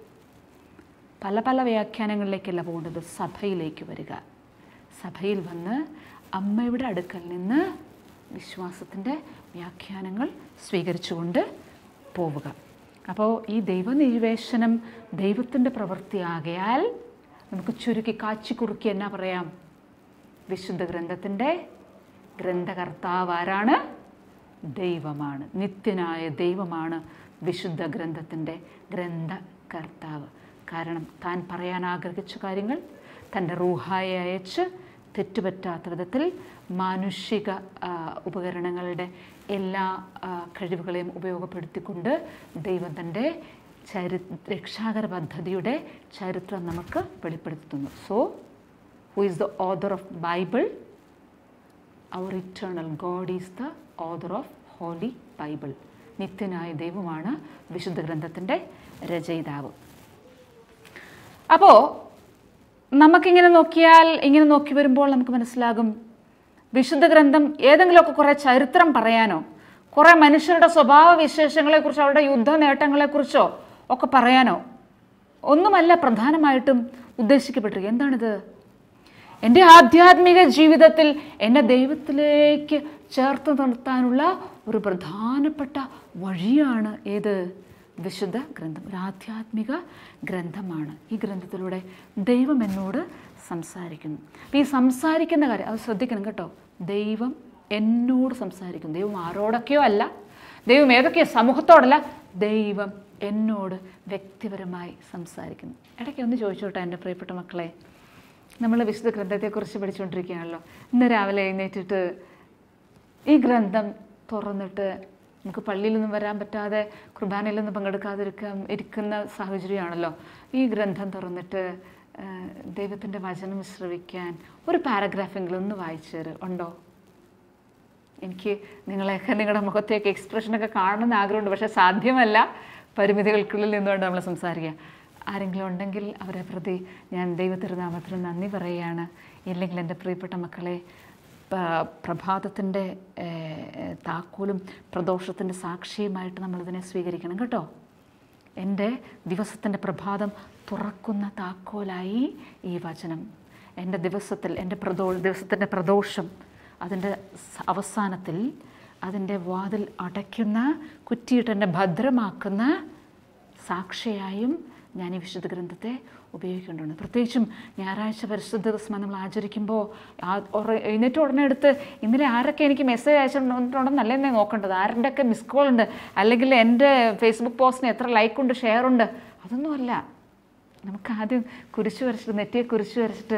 പല പല വ്യാഖ്യാനങ്ങളിലേക്കല്ല പോകേണ്ടത് സഭയിലേക്ക് വരിക സഭയിൽ വന്ന് അമ്മയുടെ അടുക്കൽ നിന്ന് വിശ്വാസത്തിൻ്റെ വ്യാഖ്യാനങ്ങൾ സ്വീകരിച്ചുകൊണ്ട് പോവുക അപ്പോൾ ഈ ദൈവനിവേശനം ദൈവത്തിൻ്റെ പ്രവൃത്തിയാകയാൽ നമുക്ക് ചുരുക്കി കാച്ചി കുറുക്കി എന്നാ പറയാം വിശുദ്ധ ഗ്രന്ഥത്തിൻ്റെ ഗ്രന്ഥകർത്താവ് ആരാണ് ദൈവമാണ് നിത്യനായ ദൈവമാണ് വിശുദ്ധ ഗ്രന്ഥത്തിൻ്റെ ഗ്രന്ഥകർത്താവ് കാരണം താൻ പറയാൻ ആഗ്രഹിച്ച കാര്യങ്ങൾ തൻ്റെ റൂഹായെ അയച്ച് തെറ്റുപറ്റാത്ത വിധത്തിൽ മാനുഷിക ആ, ഉപകരണങ്ങളുടെ എല്ലാ ആ, കഴിവുകളെയും ഉപയോഗപ്പെടുത്തിക്കൊണ്ട് ദൈവം തൻ്റെ ചരി രക്ഷാകര പദ്ധതിയുടെ ചരിത്രം നമുക്ക് വെളിപ്പെടുത്തുന്നു so who is the author of Bible our eternal God is the author of holy Bible നിത്യനായ ദൈവമാണ് വിശുദ്ധ ഗ്രന്ഥത്തിൻ്റെ രചയിതാവ് അപ്പോൾ നമുക്കിങ്ങനെ നോക്കിയാൽ ഇങ്ങനെ നോക്കി വരുമ്പോൾ നമുക്ക് മനസ്സിലാകും വിശുദ്ധ ഗ്രന്ഥം ഏതെങ്കിലുമൊക്കെ കുറേ ചരിത്രം പറയാനോ കുറേ മനുഷ്യരുടെ സ്വഭാവ വിശേഷങ്ങളെക്കുറിച്ചോ അവരുടെ യുദ്ധ നേട്ടങ്ങളെക്കുറിച്ചോ ഒക്കെ പറയാനോ ഒന്നുമല്ല പ്രധാനമായിട്ടും ഉദ്ദേശിക്കപ്പെട്ടിരിക്കുക എന്താണിത് എൻ്റെ ആധ്യാത്മിക ജീവിതത്തിൽ എന്നെ ദൈവത്തിലേക്ക് ചേർത്ത് നിർത്താനുള്ള ഒരു പ്രധാനപ്പെട്ട വഴിയാണ് ഏത് വിശുദ്ധ ഗ്രന്ഥം ഒരു ആധ്യാത്മിക ഗ്രന്ഥമാണ് ഈ ഗ്രന്ഥത്തിലൂടെ ദൈവം എന്നോട് സംസാരിക്കുന്നു അപ്പം ഈ സംസാരിക്കുന്ന കാര്യം അത് ശ്രദ്ധിക്കണം കേട്ടോ ദൈവം എന്നോട് സംസാരിക്കുന്നു ദൈവം ആരോടൊക്കെയോ അല്ല ദൈവം ഏതൊക്കെയോ സമൂഹത്തോടല്ല ദൈവം എന്നോട് വ്യക്തിപരമായി സംസാരിക്കുന്നു ഇടയ്ക്ക് ഒന്ന് ചോദിച്ചോട്ടെ എൻ്റെ പ്രിയപ്പെട്ട മക്കളെ നമ്മൾ വിശുദ്ധ ഗ്രന്ഥത്തെക്കുറിച്ച് പഠിച്ചുകൊണ്ടിരിക്കുകയാണല്ലോ ഇന്ന് രാവിലെ എഴുന്നേറ്റിട്ട് ഈ ഗ്രന്ഥം തുറന്നിട്ട് നമുക്ക് പള്ളിയിലൊന്നും വരാൻ പറ്റാതെ കുർബാനയിലൊന്നും പങ്കെടുക്കാതിരിക്കാൻ ഇരിക്കുന്ന സാഹചര്യമാണല്ലോ ഈ ഗ്രന്ഥം തുറന്നിട്ട് ദൈവത്തിൻ്റെ വചനം ശ്രവിക്കാൻ ഒരു പാരഗ്രാഫെങ്കിലും ഒന്ന് വായിച്ചു തരും ഉണ്ടോ എനിക്ക് നിങ്ങളെയൊക്കെ നിങ്ങളുടെ മുഖത്തേക്ക് എക്സ്പ്രഷനൊക്കെ കാണണമെന്ന് ആഗ്രഹമുണ്ട് പക്ഷേ സാധ്യമല്ല പരിമിതികൾക്കുള്ളിൽ നിന്നുകൊണ്ട് നമ്മൾ സംസാരിക്കുക ആരെങ്കിലും ഉണ്ടെങ്കിൽ അവരെ പ്രതി ഞാൻ ദൈവത്തിരുനാമത്തിന് നന്ദി പറയുകയാണ് ഇല്ലെങ്കിൽ എൻ്റെ പ്രിയപ്പെട്ട മക്കളെ പ- പ്രഭാതത്തിൻ്റെ ഏഹ്, താക്കോലും പ്രദോഷത്തിൻ്റെ സാക്ഷിയുമായിട്ട് നമ്മളിതിനെ സ്വീകരിക്കണം കേട്ടോ എൻ്റെ ദിവസത്തിൻ്റെ പ്രഭാതം തുറക്കുന്ന താക്കോലായി ഈ വചനം എൻ്റെ ദിവസത്തിൽ എൻ്റെ പ്രദോ ദിവസത്തിൻ്റെ പ്രദോഷം അതിൻ്റെ സ- അവസാനത്തിൽ അതിൻ്റെ വാതിൽ അടയ്ക്കുന്ന കുറ്റിയിട്ട് എന്നെ ഭദ്രമാക്കുന്ന സാക്ഷിയായും ഞാൻ ഈ വിശുദ്ധ ഗ്രന്ഥത്തെ ഉപയോഗിക്കേണ്ടതുണ്ട് പ്രത്യേകിച്ചും ഞായറാഴ്ച പരിശുദ്ധ ദിവസം നമ്മൾ ആചരിക്കുമ്പോൾ ആ ഉറ- എഴുന്നേറ്റ് ഉടനെ എടുത്ത് ഇന്നലെ ആരൊക്കെ എനിക്ക് മെസ്സേജ് അയച്ചിട്ടുണ്ടെന്നല്ല എന്നെ നോക്കേണ്ടത് ആരുടെയൊക്കെ മിസ് കോൾ ഉണ്ട് അല്ലെങ്കിൽ എൻ്റെ ഫേസ്ബുക്ക് പോസ്റ്റിന് എത്ര ലൈക്ക് ഉണ്ട് ഷെയർ ഉണ്ട് അതൊന്നുമല്ല നമുക്ക് ആദ്യം കുരിശ് വരച്ചിട്ട് നെറ്റിയെ കുരിശ് വരച്ചിട്ട്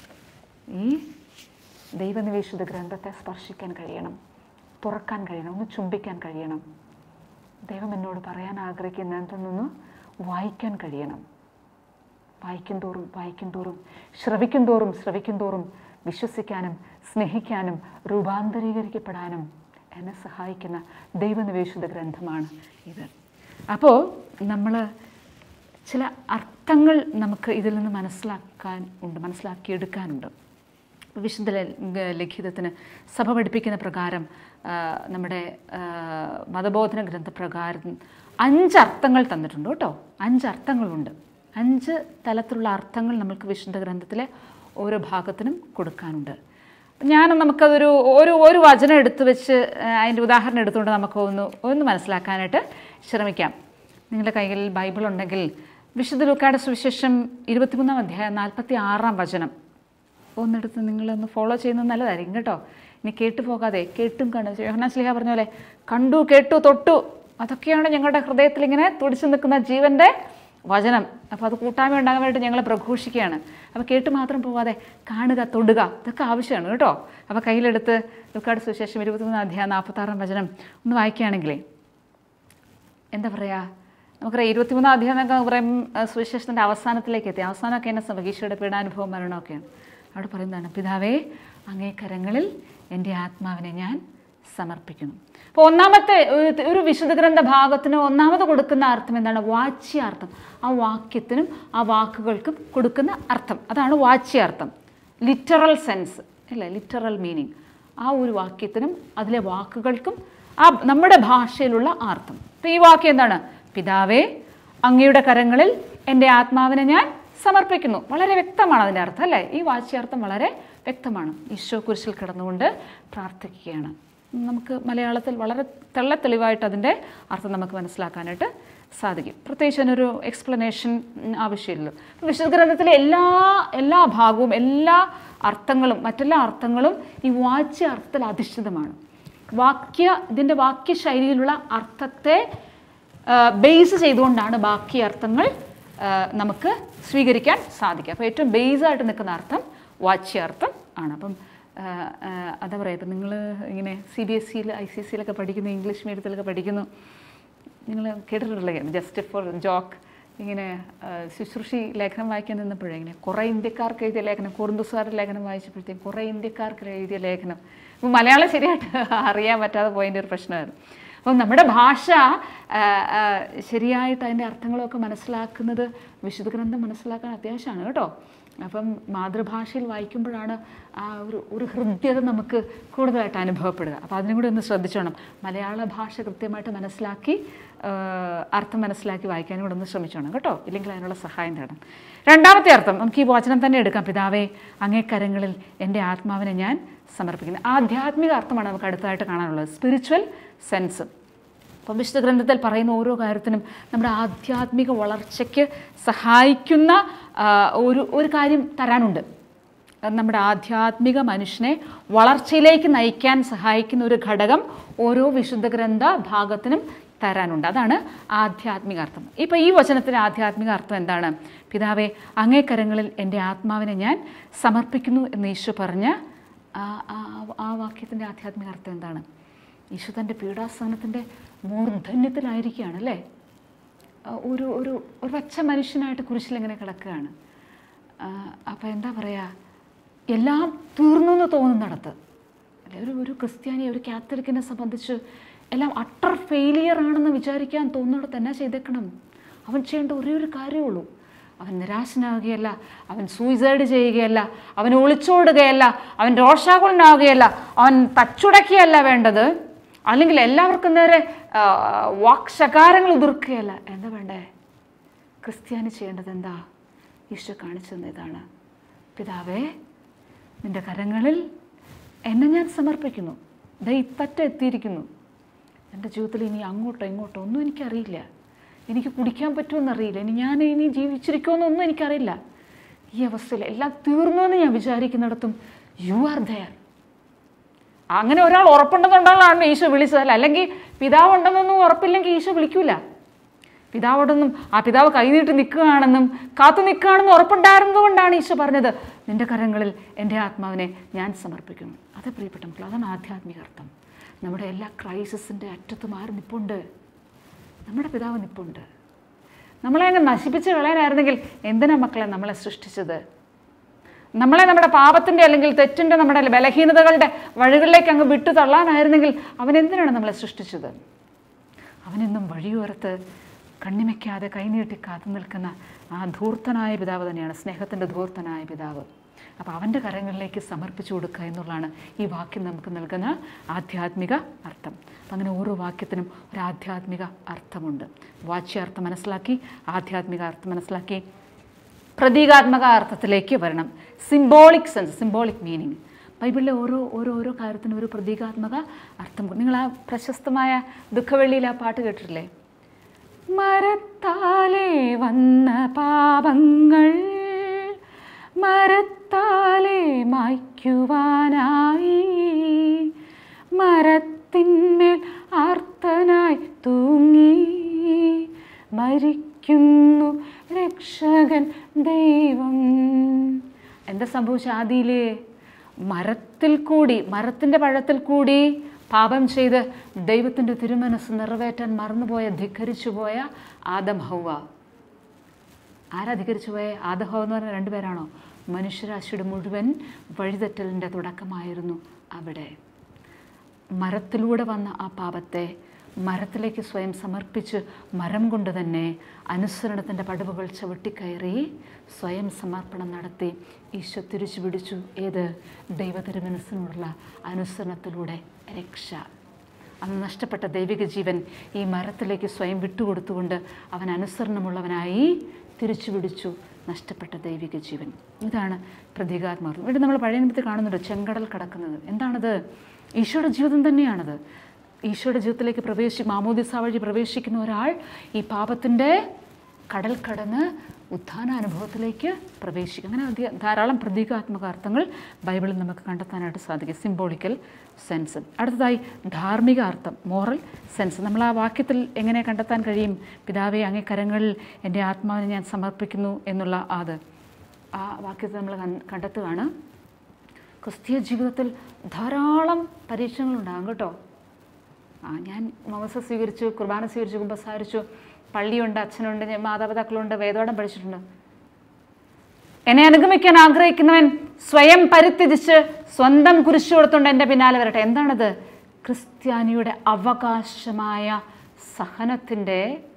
ഈ ദൈവനിവേശിത ഗ്രന്ഥത്തെ സ്പർശിക്കാൻ കഴിയണം തുറക്കാൻ കഴിയണം ഒന്ന് ചുംബിക്കാൻ കഴിയണം ദൈവം എന്നോട് പറയാൻ ആഗ്രഹിക്കുന്ന എന്തെന്നൊന്ന് വായിക്കാൻ കഴിയണം വായിക്കും തോറും വായിക്കും തോറും ശ്രവിക്കും തോറും ശ്രവിക്കും തോറും വിശ്വസിക്കാനും സ്നേഹിക്കാനും രൂപാന്തരീകരിക്കപ്പെടാനും എന്നെ സഹായിക്കുന്ന ദൈവനിവേശിത ഗ്രന്ഥമാണ് ഇത് അപ്പോൾ നമ്മൾ ചില അർത്ഥങ്ങൾ നമുക്ക് ഇതിൽ നിന്ന് മനസ്സിലാക്കാൻ ഉണ്ട് മനസ്സിലാക്കിയെടുക്കാനുണ്ട് വിശുദ്ധ ല- ലിഖിതത്തിന് സഭ പഠിപ്പിക്കുന്ന പ്രകാരം ആ, നമ്മുടെ ആ, മതബോധന ഗ്രന്ഥപ്രകാരം അഞ്ച് അർത്ഥങ്ങൾ തന്നിട്ടുണ്ട് കേട്ടോ അഞ്ച് അർത്ഥങ്ങളുണ്ട് അഞ്ച് തലത്തിലുള്ള അർത്ഥങ്ങൾ നമുക്ക് വിശുദ്ധ ഗ്രന്ഥത്തിലെ ഓരോ ഭാഗത്തിനും കൊടുക്കാനുണ്ട് ഞാൻ നമുക്കതൊരു ഒരു ഒരു വചനം എടുത്തു വെച്ച് ആ, അതിൻ്റെ ഉദാഹരണം എടുത്തുകൊണ്ട് നമുക്ക് ഒന്ന് ഒന്ന് മനസ്സിലാക്കാനായിട്ട് ശ്രമിക്കാം നിങ്ങളുടെ കയ്യിൽ ബൈബിൾ ഉണ്ടെങ്കിൽ വിശുദ്ധ ലൂക്കായുടെ സുവിശേഷം ഇരുപത്തിമൂന്നാം അധ്യായം നാൽപ്പത്തി ആറാം വചനം ഒന്നെടുത്ത് നിങ്ങളൊന്ന് ഫോളോ ചെയ്യുന്നത് നല്ലതായിരിക്കും കേട്ടോ ഇനി കേട്ടു പോകാതെ കേട്ടും കണ്ടു യോഹനാ സ്ലിഹ പറഞ്ഞ പോലെ കണ്ടു കേട്ടു തൊട്ടു അതൊക്കെയാണ് ഞങ്ങളുടെ ഹൃദയത്തിൽ ഇങ്ങനെ തുടിച്ചു നിൽക്കുന്ന ജീവൻ്റെ വചനം അപ്പോൾ അത് കൂട്ടായ്മ ഉണ്ടാകാൻ വേണ്ടി ഞങ്ങൾ പ്രഘോഷിക്കുകയാണ് അപ്പോൾ കേട്ട് മാത്രം പോകാതെ കാണുക തൊടുക ഇതൊക്കെ ആവശ്യമാണ് കേട്ടോ അപ്പോൾ കയ്യിലെടുത്ത് ലുക്കാട് സുവിശേഷം ഇരുപത്തിമൂന്ന് അധ്യായം നാൽപ്പത്താറാം വചനം ഒന്ന് വായിക്കുകയാണെങ്കിലേ എന്താ പറയുക നമുക്കറിയാം ഇരുപത്തിമൂന്നാം അധ്യായം എന്നൊക്കെ പറയും ആ, സുവിശേഷത്തിൻ്റെ അവസാനത്തിലേക്ക് എത്തി അവസാനമൊക്കെ എന്നെ ഈശോയുടെ പീഡാനുഭവം മരണമൊക്കെയാണ് അവിടെ പറയുന്നതാണ് പിതാവേ അങ്ങേ കരങ്ങളിൽ എൻ്റെ ആത്മാവിനെ ഞാൻ സമർപ്പിക്കുന്നു അപ്പോൾ ഒന്നാമത്തെ ഒരു- ഒരു വിശുദ്ധ ഗ്രന്ഥ ഭാഗത്തിന് ഒന്നാമത് കൊടുക്കുന്ന അർത്ഥം എന്താണ് വാച്യാർത്ഥം ആ വാക്യത്തിനും ആ വാക്കുകൾക്കും കൊടുക്കുന്ന അർത്ഥം അതാണ് വാച്യാർത്ഥം ലിറ്ററൽ സെൻസ് അല്ലേ ലിറ്ററൽ മീനിങ് ആ ഒരു വാക്യത്തിനും അതിലെ വാക്കുകൾക്കും ആ നമ്മുടെ ഭാഷയിലുള്ള ആ അർത്ഥം അപ്പോൾ ഈ വാക്യം എന്താണ് പിതാവേ അങ്ങയുടെ കരങ്ങളിൽ എൻ്റെ ആത്മാവിനെ ഞാൻ സമർപ്പിക്കുന്നു വളരെ വ്യക്തമാണ് അതിൻ്റെ അർത്ഥം അല്ലേ ഈ വാച്യാർത്ഥം വളരെ വ്യക്തമാണ് ഈശോ കുരിശിൽ കിടന്നുകൊണ്ട് പ്രാർത്ഥിക്കുകയാണ് നമുക്ക് മലയാളത്തിൽ വളരെ തെള്ളത്തെളിവായിട്ട് അതിൻ്റെ അർത്ഥം നമുക്ക് മനസ്സിലാക്കാനായിട്ട് സാധിക്കും പ്രത്യേകിച്ച് അതിനൊരു എക്സ്പ്ലനേഷൻ ആവശ്യമില്ലല്ലോ വിശുദ്ധ ഗ്രന്ഥത്തിലെ എല്ലാ എല്ലാ ഭാഗവും എല്ലാ അർത്ഥങ്ങളും മറ്റെല്ലാ അർത്ഥങ്ങളും ഈ വാച്യ അർത്ഥത്തിൽ അധിഷ്ഠിതമാണ് വാക്യ ഇതിൻ്റെ വാക്യശൈലിയിലുള്ള അർത്ഥത്തെ ബേസ് ചെയ്തുകൊണ്ടാണ് ബാക്കി അർത്ഥങ്ങൾ ആ, നമുക്ക് സ്വീകരിക്കാൻ സാധിക്കുക അപ്പോൾ ഏറ്റവും ബേസായിട്ട് നിൽക്കുന്ന അർത്ഥം വാച്യാർത്ഥം ആണ് അപ്പം ആ, ആ, എന്താ പറയുക ഇപ്പം നിങ്ങൾ ഇങ്ങനെ സി ബി എസ് സിയിൽ ഐ സി എസ് സിയിലൊക്കെ പഠിക്കുന്നു ഇംഗ്ലീഷ് മീഡിയത്തിലൊക്കെ പഠിക്കുന്നു നിങ്ങൾ കേട്ടിട്ടുള്ള ജസ്റ്റ് ഫോർ ജോക്ക് ഇങ്ങനെ ആ, ശുശ്രൂഷി ലേഖനം വായിക്കാൻ നിന്നപ്പോഴേ ഇങ്ങനെ കുറേ ഇന്ത്യക്കാർക്ക് എഴുതിയ ലേഖനം കുറുന്തുസാരുടെ ലേഖനം വായിച്ചപ്പോഴത്തേക്കും കുറേ ഇന്ത്യക്കാർക്ക് എഴുതിയ ലേഖനം അപ്പം മലയാളം ശരിയായിട്ട് അറിയാൻ പറ്റാതെ പോയതിൻ്റെ ഒരു പ്രശ്നമായിരുന്നു അപ്പം നമ്മുടെ ഭാഷ ആ, ആ, ശരിയായിട്ട് അതിൻ്റെ അർത്ഥങ്ങളൊക്കെ മനസ്സിലാക്കുന്നത് വിശുദ്ധ ഗ്രന്ഥം മനസ്സിലാക്കാൻ അത്യാവശ്യമാണ് കേട്ടോ അപ്പം മാതൃഭാഷയിൽ വായിക്കുമ്പോഴാണ് ആ ഒരു ഒരു ഹൃദ്യത നമുക്ക് കൂടുതലായിട്ട് അനുഭവപ്പെടുക അപ്പോൾ അതിനും കൂടി ഒന്ന് ശ്രദ്ധിച്ചോണം മലയാള ഭാഷ കൃത്യമായിട്ട് മനസ്സിലാക്കി ആ, അർത്ഥം മനസ്സിലാക്കി വായിക്കാനും കൂടെ ഒന്ന് ശ്രമിച്ചോണം കേട്ടോ ഇല്ലെങ്കിൽ അതിനുള്ള സഹായം തേടണം രണ്ടാമത്തെ അർത്ഥം നമുക്ക് ഈ വചനം തന്നെ എടുക്കാം പിതാവേ അങ്ങേ കരങ്ങളിൽ എൻ്റെ ആത്മാവിനെ ഞാൻ സമർപ്പിക്കുന്നു ആധ്യാത്മിക അർത്ഥമാണ് നമുക്ക് അടുത്തതായിട്ട് കാണാനുള്ളത് സ്പിരിച്വൽ സെൻസ് അപ്പം വിശുദ്ധ ഗ്രന്ഥത്തിൽ പറയുന്ന ഓരോ കാര്യത്തിനും നമ്മുടെ ആധ്യാത്മിക വളർച്ചയ്ക്ക് സഹായിക്കുന്ന ആ, ഒരു ഒരു കാര്യം തരാനുണ്ട് അത് നമ്മുടെ ആധ്യാത്മിക മനുഷ്യനെ വളർച്ചയിലേക്ക് നയിക്കാൻ സഹായിക്കുന്ന ഒരു ഘടകം ഓരോ വിശുദ്ധ ഗ്രന്ഥ ഭാഗത്തിനും തരാനുണ്ട് അതാണ് ആധ്യാത്മിക അർത്ഥം ഇപ്പോൾ ഈ വചനത്തിൻ്റെ ആധ്യാത്മിക അർത്ഥം എന്താണ് പിതാവെ അങ്ങേ കരങ്ങളിൽ എൻ്റെ ആത്മാവിനെ ഞാൻ സമർപ്പിക്കുന്നു എന്ന് ഈശോ പറഞ്ഞ ആ ആ- ആ വാക്യത്തിൻ്റെ ആധ്യാത്മിക അർത്ഥം എന്താണ് ഈശോ തൻ്റെ പീഡാസനത്തിൻ്റെ മൂർധന്യത്തിലായിരിക്കുകയാണ് അല്ലേ ആ, ഒരു ഒരു ഒരു പച്ച മനുഷ്യനായിട്ട് കുരിശിലിങ്ങനെ കിടക്കുകയാണ് അപ്പോൾ എന്താ പറയുക എല്ലാം തീർന്നു എന്ന് തോന്നുന്നിടത്ത് അല്ലെ ഒരു ഒരു ക്രിസ്ത്യാനി ഒരു കാത്തലിക്കിനെ സംബന്ധിച്ച് എല്ലാം അട്ടർ ഫെയിലിയർ ആണെന്ന് വിചാരിക്കാൻ തോന്നുന്നിടത്ത് എന്നാ ചെയ്തേക്കണം അവൻ ചെയ്യേണ്ട ഒരേ ഒരു കാര്യമുള്ളൂ അവൻ നിരാശനാവുകയല്ല അവൻ സൂയിസൈഡ് ചെയ്യുകയല്ല അവൻ ഒളിച്ചോടുകയല്ല അവൻ രോഷാകുലനാവുകയല്ല അവൻ തച്ചുടക്കുകയല്ല വേണ്ടത് അല്ലെങ്കിൽ എല്ലാവർക്കും നേരെ ആ, വാക്ശകാരങ്ങൾ ഉതിർക്കുകയല്ല എന്താ വേണ്ടേ ക്രിസ്ത്യാനി ചെയ്യേണ്ടത് എന്താ ഈശോ കാണിച്ചു തന്ന ഇതാണ് പിതാവേ നിന്റെ കരങ്ങളിൽ എന്നെ ഞാൻ സമർപ്പിക്കുന്നു ദൈ ഇപ്പറ്റ എത്തിയിരിക്കുന്നു എൻ്റെ ജീവിതത്തിൽ ഇനി അങ്ങോട്ടോ ഇങ്ങോട്ടോ ഒന്നും എനിക്കറിയില്ല എനിക്ക് കുടിക്കാൻ പറ്റുമെന്നറിയില്ല ഇനി ഞാൻ ഇനി ജീവിച്ചിരിക്കുമെന്നൊന്നും എനിക്കറിയില്ല ഈ അവസ്ഥയിൽ എല്ലാം തീർന്നു എന്ന് ഞാൻ വിചാരിക്കുന്നിടത്തും യു ആർ ദയർ അങ്ങനെ ഒരാൾ ഉറപ്പുണ്ടെന്നുണ്ടാണ് ഈശോ വിളിച്ചതല്ല അല്ലെങ്കിൽ പിതാവ് ഉണ്ടെന്നൊന്നും ഉറപ്പില്ലെങ്കിൽ ഈശോ വിളിക്കൂല പിതാവോടൊന്നും ആ പിതാവ് കൈനീട്ടി നിൽക്കുകയാണെന്നും കാത്തു നിൽക്കുകയാണെന്നും ഉറപ്പുണ്ടായിരുന്നതുകൊണ്ടാണ് ഈശോ പറഞ്ഞത് നിന്റെ കരങ്ങളിൽ എൻ്റെ ആത്മാവിനെ ഞാൻ സമർപ്പിക്കുന്നു അത് പ്രിയപ്പെട്ട മക്കൾ അതാണ് ആധ്യാത്മിക അർത്ഥം നമ്മുടെ എല്ലാ ക്രൈസിസിൻ്റെ അറ്റത്തും ആര് നിപ്പുണ്ട് നമ്മുടെ പിതാവ് നിപ്പുണ്ട് നമ്മളെ അങ്ങ് നശിപ്പിച്ച് കളയാനായിരുന്നെങ്കിൽ എന്തിനാ മക്കളെ നമ്മളെ സൃഷ്ടിച്ചത് നമ്മളെ നമ്മുടെ പാപത്തിൻ്റെ അല്ലെങ്കിൽ തെറ്റിൻ്റെ നമ്മുടെ ബലഹീനതകളുടെ വഴികളിലേക്ക് അങ്ങ് വിട്ടു തള്ളാനായിരുന്നെങ്കിൽ അവൻ എന്തിനാണ് നമ്മളെ സൃഷ്ടിച്ചത് അവനെന്നും വഴിയോരത്ത് കണ്ണിമയ്ക്കാതെ കൈനീട്ടി കാത്തു നിൽക്കുന്ന ആ ധൂർത്തനായ പിതാവ് തന്നെയാണ് സ്നേഹത്തിൻ്റെ ധൂർത്തനായ പിതാവ് അപ്പോൾ അവൻ്റെ കരങ്ങളിലേക്ക് സമർപ്പിച്ചു കൊടുക്കുക എന്നുള്ളതാണ് ഈ വാക്യം നമുക്ക് നൽകുന്ന ആധ്യാത്മിക അർത്ഥം അപ്പം അങ്ങനെ ഓരോ വാക്യത്തിനും ഒരു ആധ്യാത്മിക അർത്ഥമുണ്ട് വാച്യാർത്ഥം മനസ്സിലാക്കി ആധ്യാത്മിക അർത്ഥം മനസ്സിലാക്കി പ്രതീകാത്മക അർത്ഥത്തിലേക്ക് വരണം സിംബോളിക് സെൻസ് സിംബോളിക് മീനിങ് ബൈബിളിലെ ഓരോ ഓരോ ഓരോ കാര്യത്തിനും ഒരു പ്രതീകാത്മക അർത്ഥം കൊണ്ട് നിങ്ങൾ ആ പ്രശസ്തമായ ദുഃഖവെള്ളിയിൽ ആ പാട്ട് കേട്ടിട്ടില്ലേ മരത്താലേ വന്ന പാപങ്ങൾ മരത്താലേ മായ്ക്കുവാനായി മരത്തിന്മേൽ ആർത്തനായി തൂങ്ങി മരിക്കുന്നു രക്ഷകൻ ദൈവം എന്താ സംഭവിച്ച ആദിയിലെ മരത്തിൽ കൂടി മരത്തിൻ്റെ പഴത്തിൽ കൂടി പാപം ചെയ്ത് ദൈവത്തിൻ്റെ തിരുമനസ് നിറവേറ്റാൻ മറന്നുപോയ ധിക്കരിച്ചു പോയ ആദം ഹൗവ ആരാ ധിക്കരിച്ചു പോയ ആദഹോ എന്ന് പറഞ്ഞ രണ്ടുപേരാണോ മനുഷ്യരാശിയുടെ മുഴുവൻ വഴിതെറ്റലിൻ്റെ തുടക്കമായിരുന്നു അവിടെ മരത്തിലൂടെ വന്ന ആ പാപത്തെ മരത്തിലേക്ക് സ്വയം സമർപ്പിച്ച് മരം കൊണ്ട് തന്നെ അനുസരണത്തിൻ്റെ പടവുകൾ ചവിട്ടിക്കയറി സ്വയം സമർപ്പണം നടത്തി ഈശോ തിരിച്ചു പിടിച്ചു ഏത് ദൈവതിരുമനസ്സിനോടുള്ള അനുസരണത്തിലൂടെ രക്ഷ അന്ന് നഷ്ടപ്പെട്ട ദൈവിക ജീവൻ ഈ മരത്തിലേക്ക് സ്വയം വിട്ടുകൊടുത്തുകൊണ്ട് അവൻ അനുസരണമുള്ളവനായി തിരിച്ചു പിടിച്ചു നഷ്ടപ്പെട്ട ദൈവിക ജീവൻ ഇതാണ് പ്രതീകാത്മാർത്ഥം ഇവിടെ നമ്മൾ പഴയ നിമിത്തത്തിൽ കാണുന്നുണ്ട് ചെങ്കടൽ കടക്കുന്നത് എന്താണത് ഈശോയുടെ ജീവിതം തന്നെയാണത് ഈശോയുടെ ജീവിതത്തിലേക്ക് പ്രവേശി മാമോദിസ വഴി പ്രവേശിക്കുന്ന ഒരാൾ ഈ പാപത്തിൻ്റെ കടൽ കടന്ന് ഉത്ഥാന അനുഭവത്തിലേക്ക് പ്രവേശിക്കും അങ്ങനെ അധിക ധാരാളം പ്രതീകാത്മക അർത്ഥങ്ങൾ ബൈബിളിൽ നമുക്ക് കണ്ടെത്താനായിട്ട് സാധിക്കും സിംബോളിക്കൽ സെൻസ് അടുത്തതായി ധാർമ്മിക അർത്ഥം മോറൽ സെൻസ് നമ്മൾ ആ വാക്യത്തിൽ എങ്ങനെ കണ്ടെത്താൻ കഴിയും പിതാവെ അങ്ങേ കരങ്ങളിൽ എൻ്റെ ആത്മാവിനെ ഞാൻ സമർപ്പിക്കുന്നു എന്നുള്ള അത് ആ വാക്യത്തിൽ നമ്മൾ കൺ- കണ്ടെത്തുകയാണ് ക്രിസ്തീയ ജീവിതത്തിൽ ധാരാളം പരീക്ഷണങ്ങളുണ്ടാകും കേട്ടോ ആ ഞാൻ മമസ സ്വീകരിച്ചു കുർബാന സ്വീകരിച്ചു കുമ്പസാരിച്ചു പള്ളിയുണ്ട് അച്ഛനുണ്ട് ഞാൻ മാതാപിതാക്കളുണ്ട് വേദോടം പഠിച്ചിട്ടുണ്ട് എന്നെ അനുഗമിക്കാൻ ആഗ്രഹിക്കുന്നവൻ സ്വയം പരിത്യജിച്ച് സ്വന്തം കുരിശു കൊടുത്തുകൊണ്ട് എൻ്റെ പിന്നാലെ വരട്ടെ എന്താണത് ക്രിസ്ത്യാനിയുടെ അവകാശമായ സഹനത്തിൻ്റെ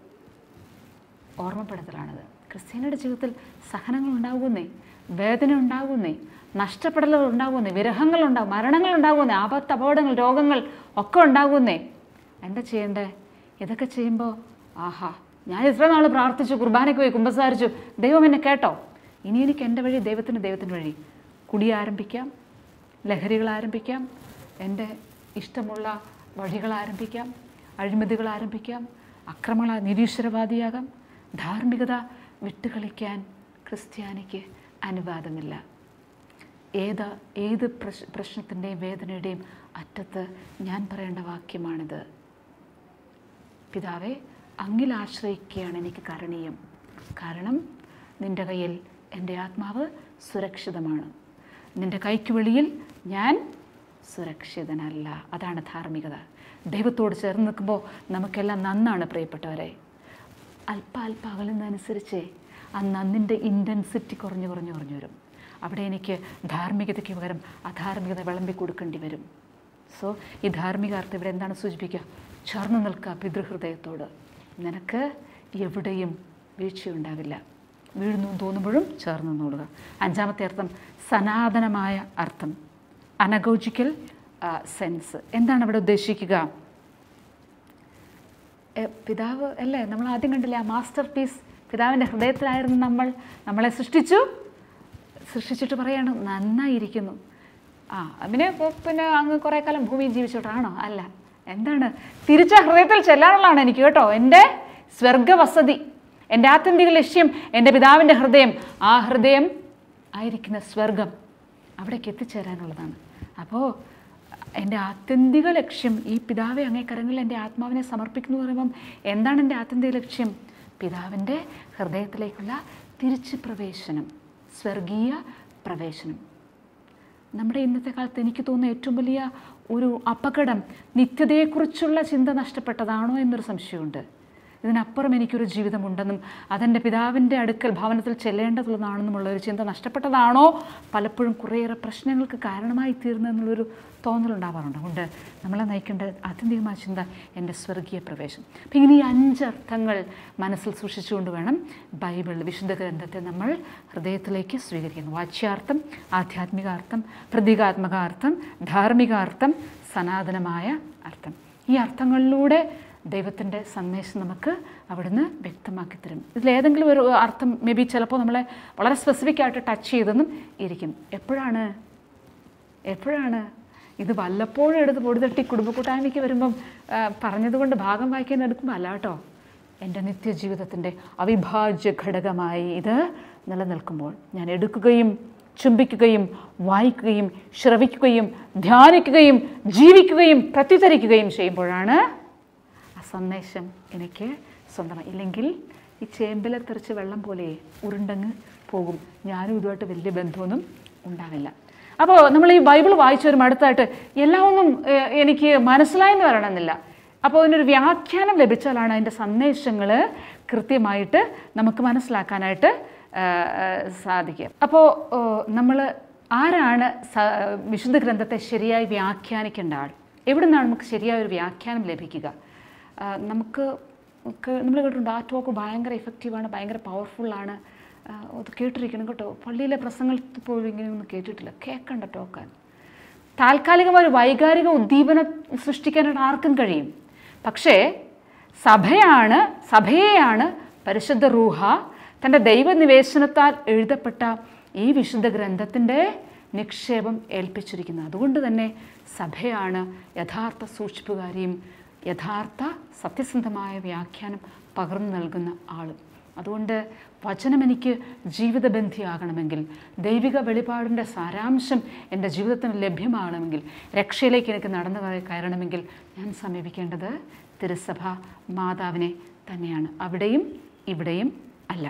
ഓർമ്മപ്പെടുത്തലാണത് ക്രിസ്ത്യാനിയുടെ ജീവിതത്തിൽ സഹനങ്ങൾ ഉണ്ടാകുന്നേ വേദന ഉണ്ടാകുന്നേ നഷ്ടപ്പെടലുകൾ ഉണ്ടാകുന്നേ വിരഹങ്ങൾ ഉണ്ടാകും മരണങ്ങൾ ഉണ്ടാകുന്നേ ആപത്ത് അപകടങ്ങൾ രോഗങ്ങൾ ഒക്കെ ഉണ്ടാകുന്നേ എന്താ ചെയ്യണ്ടേ ഇതൊക്കെ ചെയ്യുമ്പോൾ ആഹാ ഞാൻ ഇത്ര നാൾ പ്രാർത്ഥിച്ചു കുർബാനയ്ക്ക് പോയി കുമ്പസാരിച്ചു ദൈവം എന്നെ കേട്ടോ ഇനി എനിക്ക് എൻ്റെ വഴി ദൈവത്തിന് ദൈവത്തിൻ്റെ വഴി കുടി ആരംഭിക്കാം ലഹരികൾ ആരംഭിക്കാം എൻ്റെ ഇഷ്ടമുള്ള വഴികൾ ആരംഭിക്കാം അഴിമതികൾ ആരംഭിക്കാം അക്രമണ നിരീശ്വരവാദിയാകാം ധാർമ്മികത വിട്ടുകളിക്കാൻ ക്രിസ്ത്യാനിക്ക് അനുവാദമില്ല ഏത് ഏത് പ്രശ് പ്രശ്നത്തിൻ്റെയും വേദനയുടെയും അറ്റത്ത് ഞാൻ പറയേണ്ട വാക്യമാണിത് പിതാവെ അങ്ങിൽ ആശ്രയിക്കുകയാണ് എനിക്ക് കരണീയം കാരണം നിൻ്റെ കയ്യിൽ എൻ്റെ ആത്മാവ് സുരക്ഷിതമാണ് നിൻ്റെ കൈക്ക് വെളിയിൽ ഞാൻ സുരക്ഷിതനല്ല അതാണ് ധാർമ്മികത ദൈവത്തോട് ചേർന്ന് നിൽക്കുമ്പോൾ നമുക്കെല്ലാം നന്നാണ് പ്രിയപ്പെട്ടവരെ അല്പ അല്പ അകലുന്നതനുസരിച്ച് ആ നന്നിൻ്റെ ഇൻറ്റൻസിറ്റി കുറഞ്ഞു കുറഞ്ഞു കുറഞ്ഞു വരും അവിടെ എനിക്ക് ധാർമ്മികതയ്ക്ക് പകരം അധാർമികത വിളമ്പി കൊടുക്കേണ്ടി വരും സോ ഈ ധാർമ്മികാർത്ഥം ഇവിടെ എന്താണ് സൂചിപ്പിക്കുക ചേർന്ന് നിൽക്കുക പിതൃഹൃദയത്തോട് നിനക്ക് എവിടെയും വീഴ്ചയുണ്ടാവില്ല വീഴുന്നു എന്ന് തോന്നുമ്പോഴും ചേർന്ന് നിന്നോളുക അഞ്ചാമത്തെ അർത്ഥം സനാതനമായ അർത്ഥം അനഗോജിക്കൽ സെൻസ് എന്താണ് അവിടെ ഉദ്ദേശിക്കുക എ, പിതാവ് അല്ലേ നമ്മൾ ആദ്യം കണ്ടില്ലേ ആ മാസ്റ്റർ പീസ് പിതാവിൻ്റെ ഹൃദയത്തിലായിരുന്നു നമ്മൾ നമ്മളെ സൃഷ്ടിച്ചു സൃഷ്ടിച്ചിട്ട് പറയാണ് നന്നായിരിക്കുന്നു ആ അതിനെ ഇപ്പൊ പിന്നെ അങ്ങ് കുറേ കാലം ഭൂമിയിൽ ജീവിച്ചോട്ടാണോ അല്ല എന്താണ് തിരിച്ച ഹൃദയത്തിൽ ചെല്ലാനുള്ളതാണ് എനിക്ക് കേട്ടോ എൻ്റെ സ്വർഗവസതി എൻ്റെ ആത്യന്തിക ലക്ഷ്യം എൻ്റെ പിതാവിൻ്റെ ഹൃദയം ആ ഹൃദയം ആയിരിക്കുന്ന സ്വർഗം അവിടേക്ക് എത്തിച്ചേരാനുള്ളതാണ് അപ്പോൾ എൻ്റെ ആത്യന്തിക ലക്ഷ്യം ഈ പിതാവെ അങ്ങേ കരങ്ങളിൽ എൻ്റെ ആത്മാവിനെ സമർപ്പിക്കുന്നു എന്ന് പറയുമ്പം എന്താണ് എൻ്റെ ആത്യന്തിക ലക്ഷ്യം പിതാവിൻ്റെ ഹൃദയത്തിലേക്കുള്ള തിരിച്ചു പ്രവേശനം സ്വർഗീയ പ്രവേശനം നമ്മുടെ ഇന്നത്തെ കാലത്ത് എനിക്ക് തോന്നുന്ന ഏറ്റവും വലിയ ഒരു അപകടം നിത്യതയെക്കുറിച്ചുള്ള ചിന്ത നഷ്ടപ്പെട്ടതാണോ എന്നൊരു സംശയമുണ്ട് ഇതിനപ്പുറം എനിക്കൊരു ജീവിതമുണ്ടെന്നും അതെൻ്റെ പിതാവിൻ്റെ അടുക്കൽ ഭവനത്തിൽ ചെല്ലേണ്ടതുള്ളതാണെന്നുമുള്ള ഒരു ചിന്ത നഷ്ടപ്പെട്ടതാണോ പലപ്പോഴും കുറേയേറെ പ്രശ്നങ്ങൾക്ക് കാരണമായി തീർന്നെന്നുള്ളൊരു തോന്നലുണ്ടാവാറുണ്ട് അതുകൊണ്ട് നമ്മളെ നയിക്കേണ്ട ആത്യന്തികമായ ചിന്ത എൻ്റെ സ്വർഗീയ പ്രവേശം അപ്പം ഇങ്ങനെ ഈ അഞ്ചർത്ഥങ്ങൾ മനസ്സിൽ സൂക്ഷിച്ചുകൊണ്ട് വേണം ബൈബിൾ വിശുദ്ധ ഗ്രന്ഥത്തെ നമ്മൾ ഹൃദയത്തിലേക്ക് സ്വീകരിക്കുന്നു വാച്യാർത്ഥം ആധ്യാത്മികാർത്ഥം പ്രതീകാത്മകാർത്ഥം ധാർമ്മികാർത്ഥം സനാതനമായ അർത്ഥം ഈ അർത്ഥങ്ങളിലൂടെ ദൈവത്തിൻ്റെ സന്ദേശം നമുക്ക് അവിടുന്ന് വ്യക്തമാക്കി തരും ഇതിലേതെങ്കിലും ഒരു അർത്ഥം മേ ബി ചിലപ്പോൾ നമ്മളെ വളരെ സ്പെസിഫിക് ആയിട്ട് ടച്ച് ചെയ്തെന്നും ഇരിക്കും എപ്പോഴാണ് എപ്പോഴാണ് ഇത് വല്ലപ്പോഴും എടുത്ത് പൊടി തട്ടി കുടുംബക്കൂട്ടായ്മയ്ക്ക് വരുമ്പം ആ, പറഞ്ഞതുകൊണ്ട് ഭാഗം വായിക്കാൻ എടുക്കുമ്പോൾ അല്ല കേട്ടോ എൻ്റെ നിത്യജീവിതത്തിൻ്റെ അവിഭാജ്യ ഘടകമായി ഇത് നിലനിൽക്കുമ്പോൾ ഞാൻ എടുക്കുകയും ചുംബിക്കുകയും വായിക്കുകയും ശ്രവിക്കുകയും ധ്യാനിക്കുകയും ജീവിക്കുകയും പ്രത്യുത്തരിക്കുകയും ചെയ്യുമ്പോഴാണ് ആ സന്ദേശം എനിക്ക് സ്വന്തമായി ഇല്ലെങ്കിൽ ഈ ചേമ്പിലെ തെറിച്ച് വെള്ളം പോലെ ഉരുണ്ടങ്ങ് പോകും ഞാനും ഇതുമായിട്ട് വലിയ ബന്ധമൊന്നും ഉണ്ടാവില്ല അപ്പോൾ നമ്മൾ ഈ ബൈബിൾ വായിച്ചു വരുമ്പോൾ അടുത്തായിട്ട് എല്ലാം ഒന്നും ഏഹ്, എനിക്ക് മനസ്സിലായെന്ന് പറയണമെന്നില്ല അപ്പോൾ അതിനൊരു വ്യാഖ്യാനം ലഭിച്ചാലാണ് അതിൻ്റെ സന്ദേശങ്ങൾ കൃത്യമായിട്ട് നമുക്ക് മനസ്സിലാക്കാനായിട്ട് ഏഹ്, ഏഹ്, സാധിക്കുക അപ്പോൾ നമ്മൾ ആരാണ് സ- വിശുദ്ധ ഗ്രന്ഥത്തെ ശരിയായി വ്യാഖ്യാനിക്കേണ്ട ആൾ എവിടെ നിന്നാണ് നമുക്ക് ശരിയായ ഒരു വ്യാഖ്യാനം ലഭിക്കുക ആ, നമുക്ക് നമ്മൾ കേട്ടിട്ടുണ്ട് ആ ടോക്ക് ഭയങ്കര ഇഫക്റ്റീവാണ് ഭയങ്കര പവർഫുള്ളാണ് അത് കേട്ടിരിക്കണം കേട്ടോ പള്ളിയിലെ പ്രസംഗത്തിൽ പോലും ഇങ്ങനെയൊന്നും കേട്ടിട്ടില്ല കേൾക്കണ്ട ടോക്കാൻ താൽക്കാലികമായ ഒരു വൈകാരിക ഉദ്ദീപനം സൃഷ്ടിക്കാനായിട്ട് ആർക്കും കഴിയും പക്ഷേ സഭയാണ് സഭയെയാണ് പരിശുദ്ധ റൂഹ തൻ്റെ ദൈവനിവേശനത്താൽ എഴുതപ്പെട്ട ഈ വിശുദ്ധ ഗ്രന്ഥത്തിൻ്റെ നിക്ഷേപം ഏൽപ്പിച്ചിരിക്കുന്നത് അതുകൊണ്ട് തന്നെ സഭയാണ് യഥാർത്ഥ സൂക്ഷിപ്പുകാരിയും യഥാർത്ഥ സത്യസന്ധമായ വ്യാഖ്യാനം പകർന്നു നൽകുന്ന ആളും അതുകൊണ്ട് വചനം എനിക്ക് ജീവിതബന്ധിയാകണമെങ്കിൽ ദൈവിക വെളിപാടിൻ്റെ സാരാംശം എൻ്റെ ജീവിതത്തിന് ലഭ്യമാകണമെങ്കിൽ രക്ഷയിലേക്ക് എനിക്ക് നടന്നു കയ- കയറണമെങ്കിൽ ഞാൻ സമീപിക്കേണ്ടത് തിരുസഭ മാതാവിനെ തന്നെയാണ് അവിടെയും ഇവിടെയും അല്ല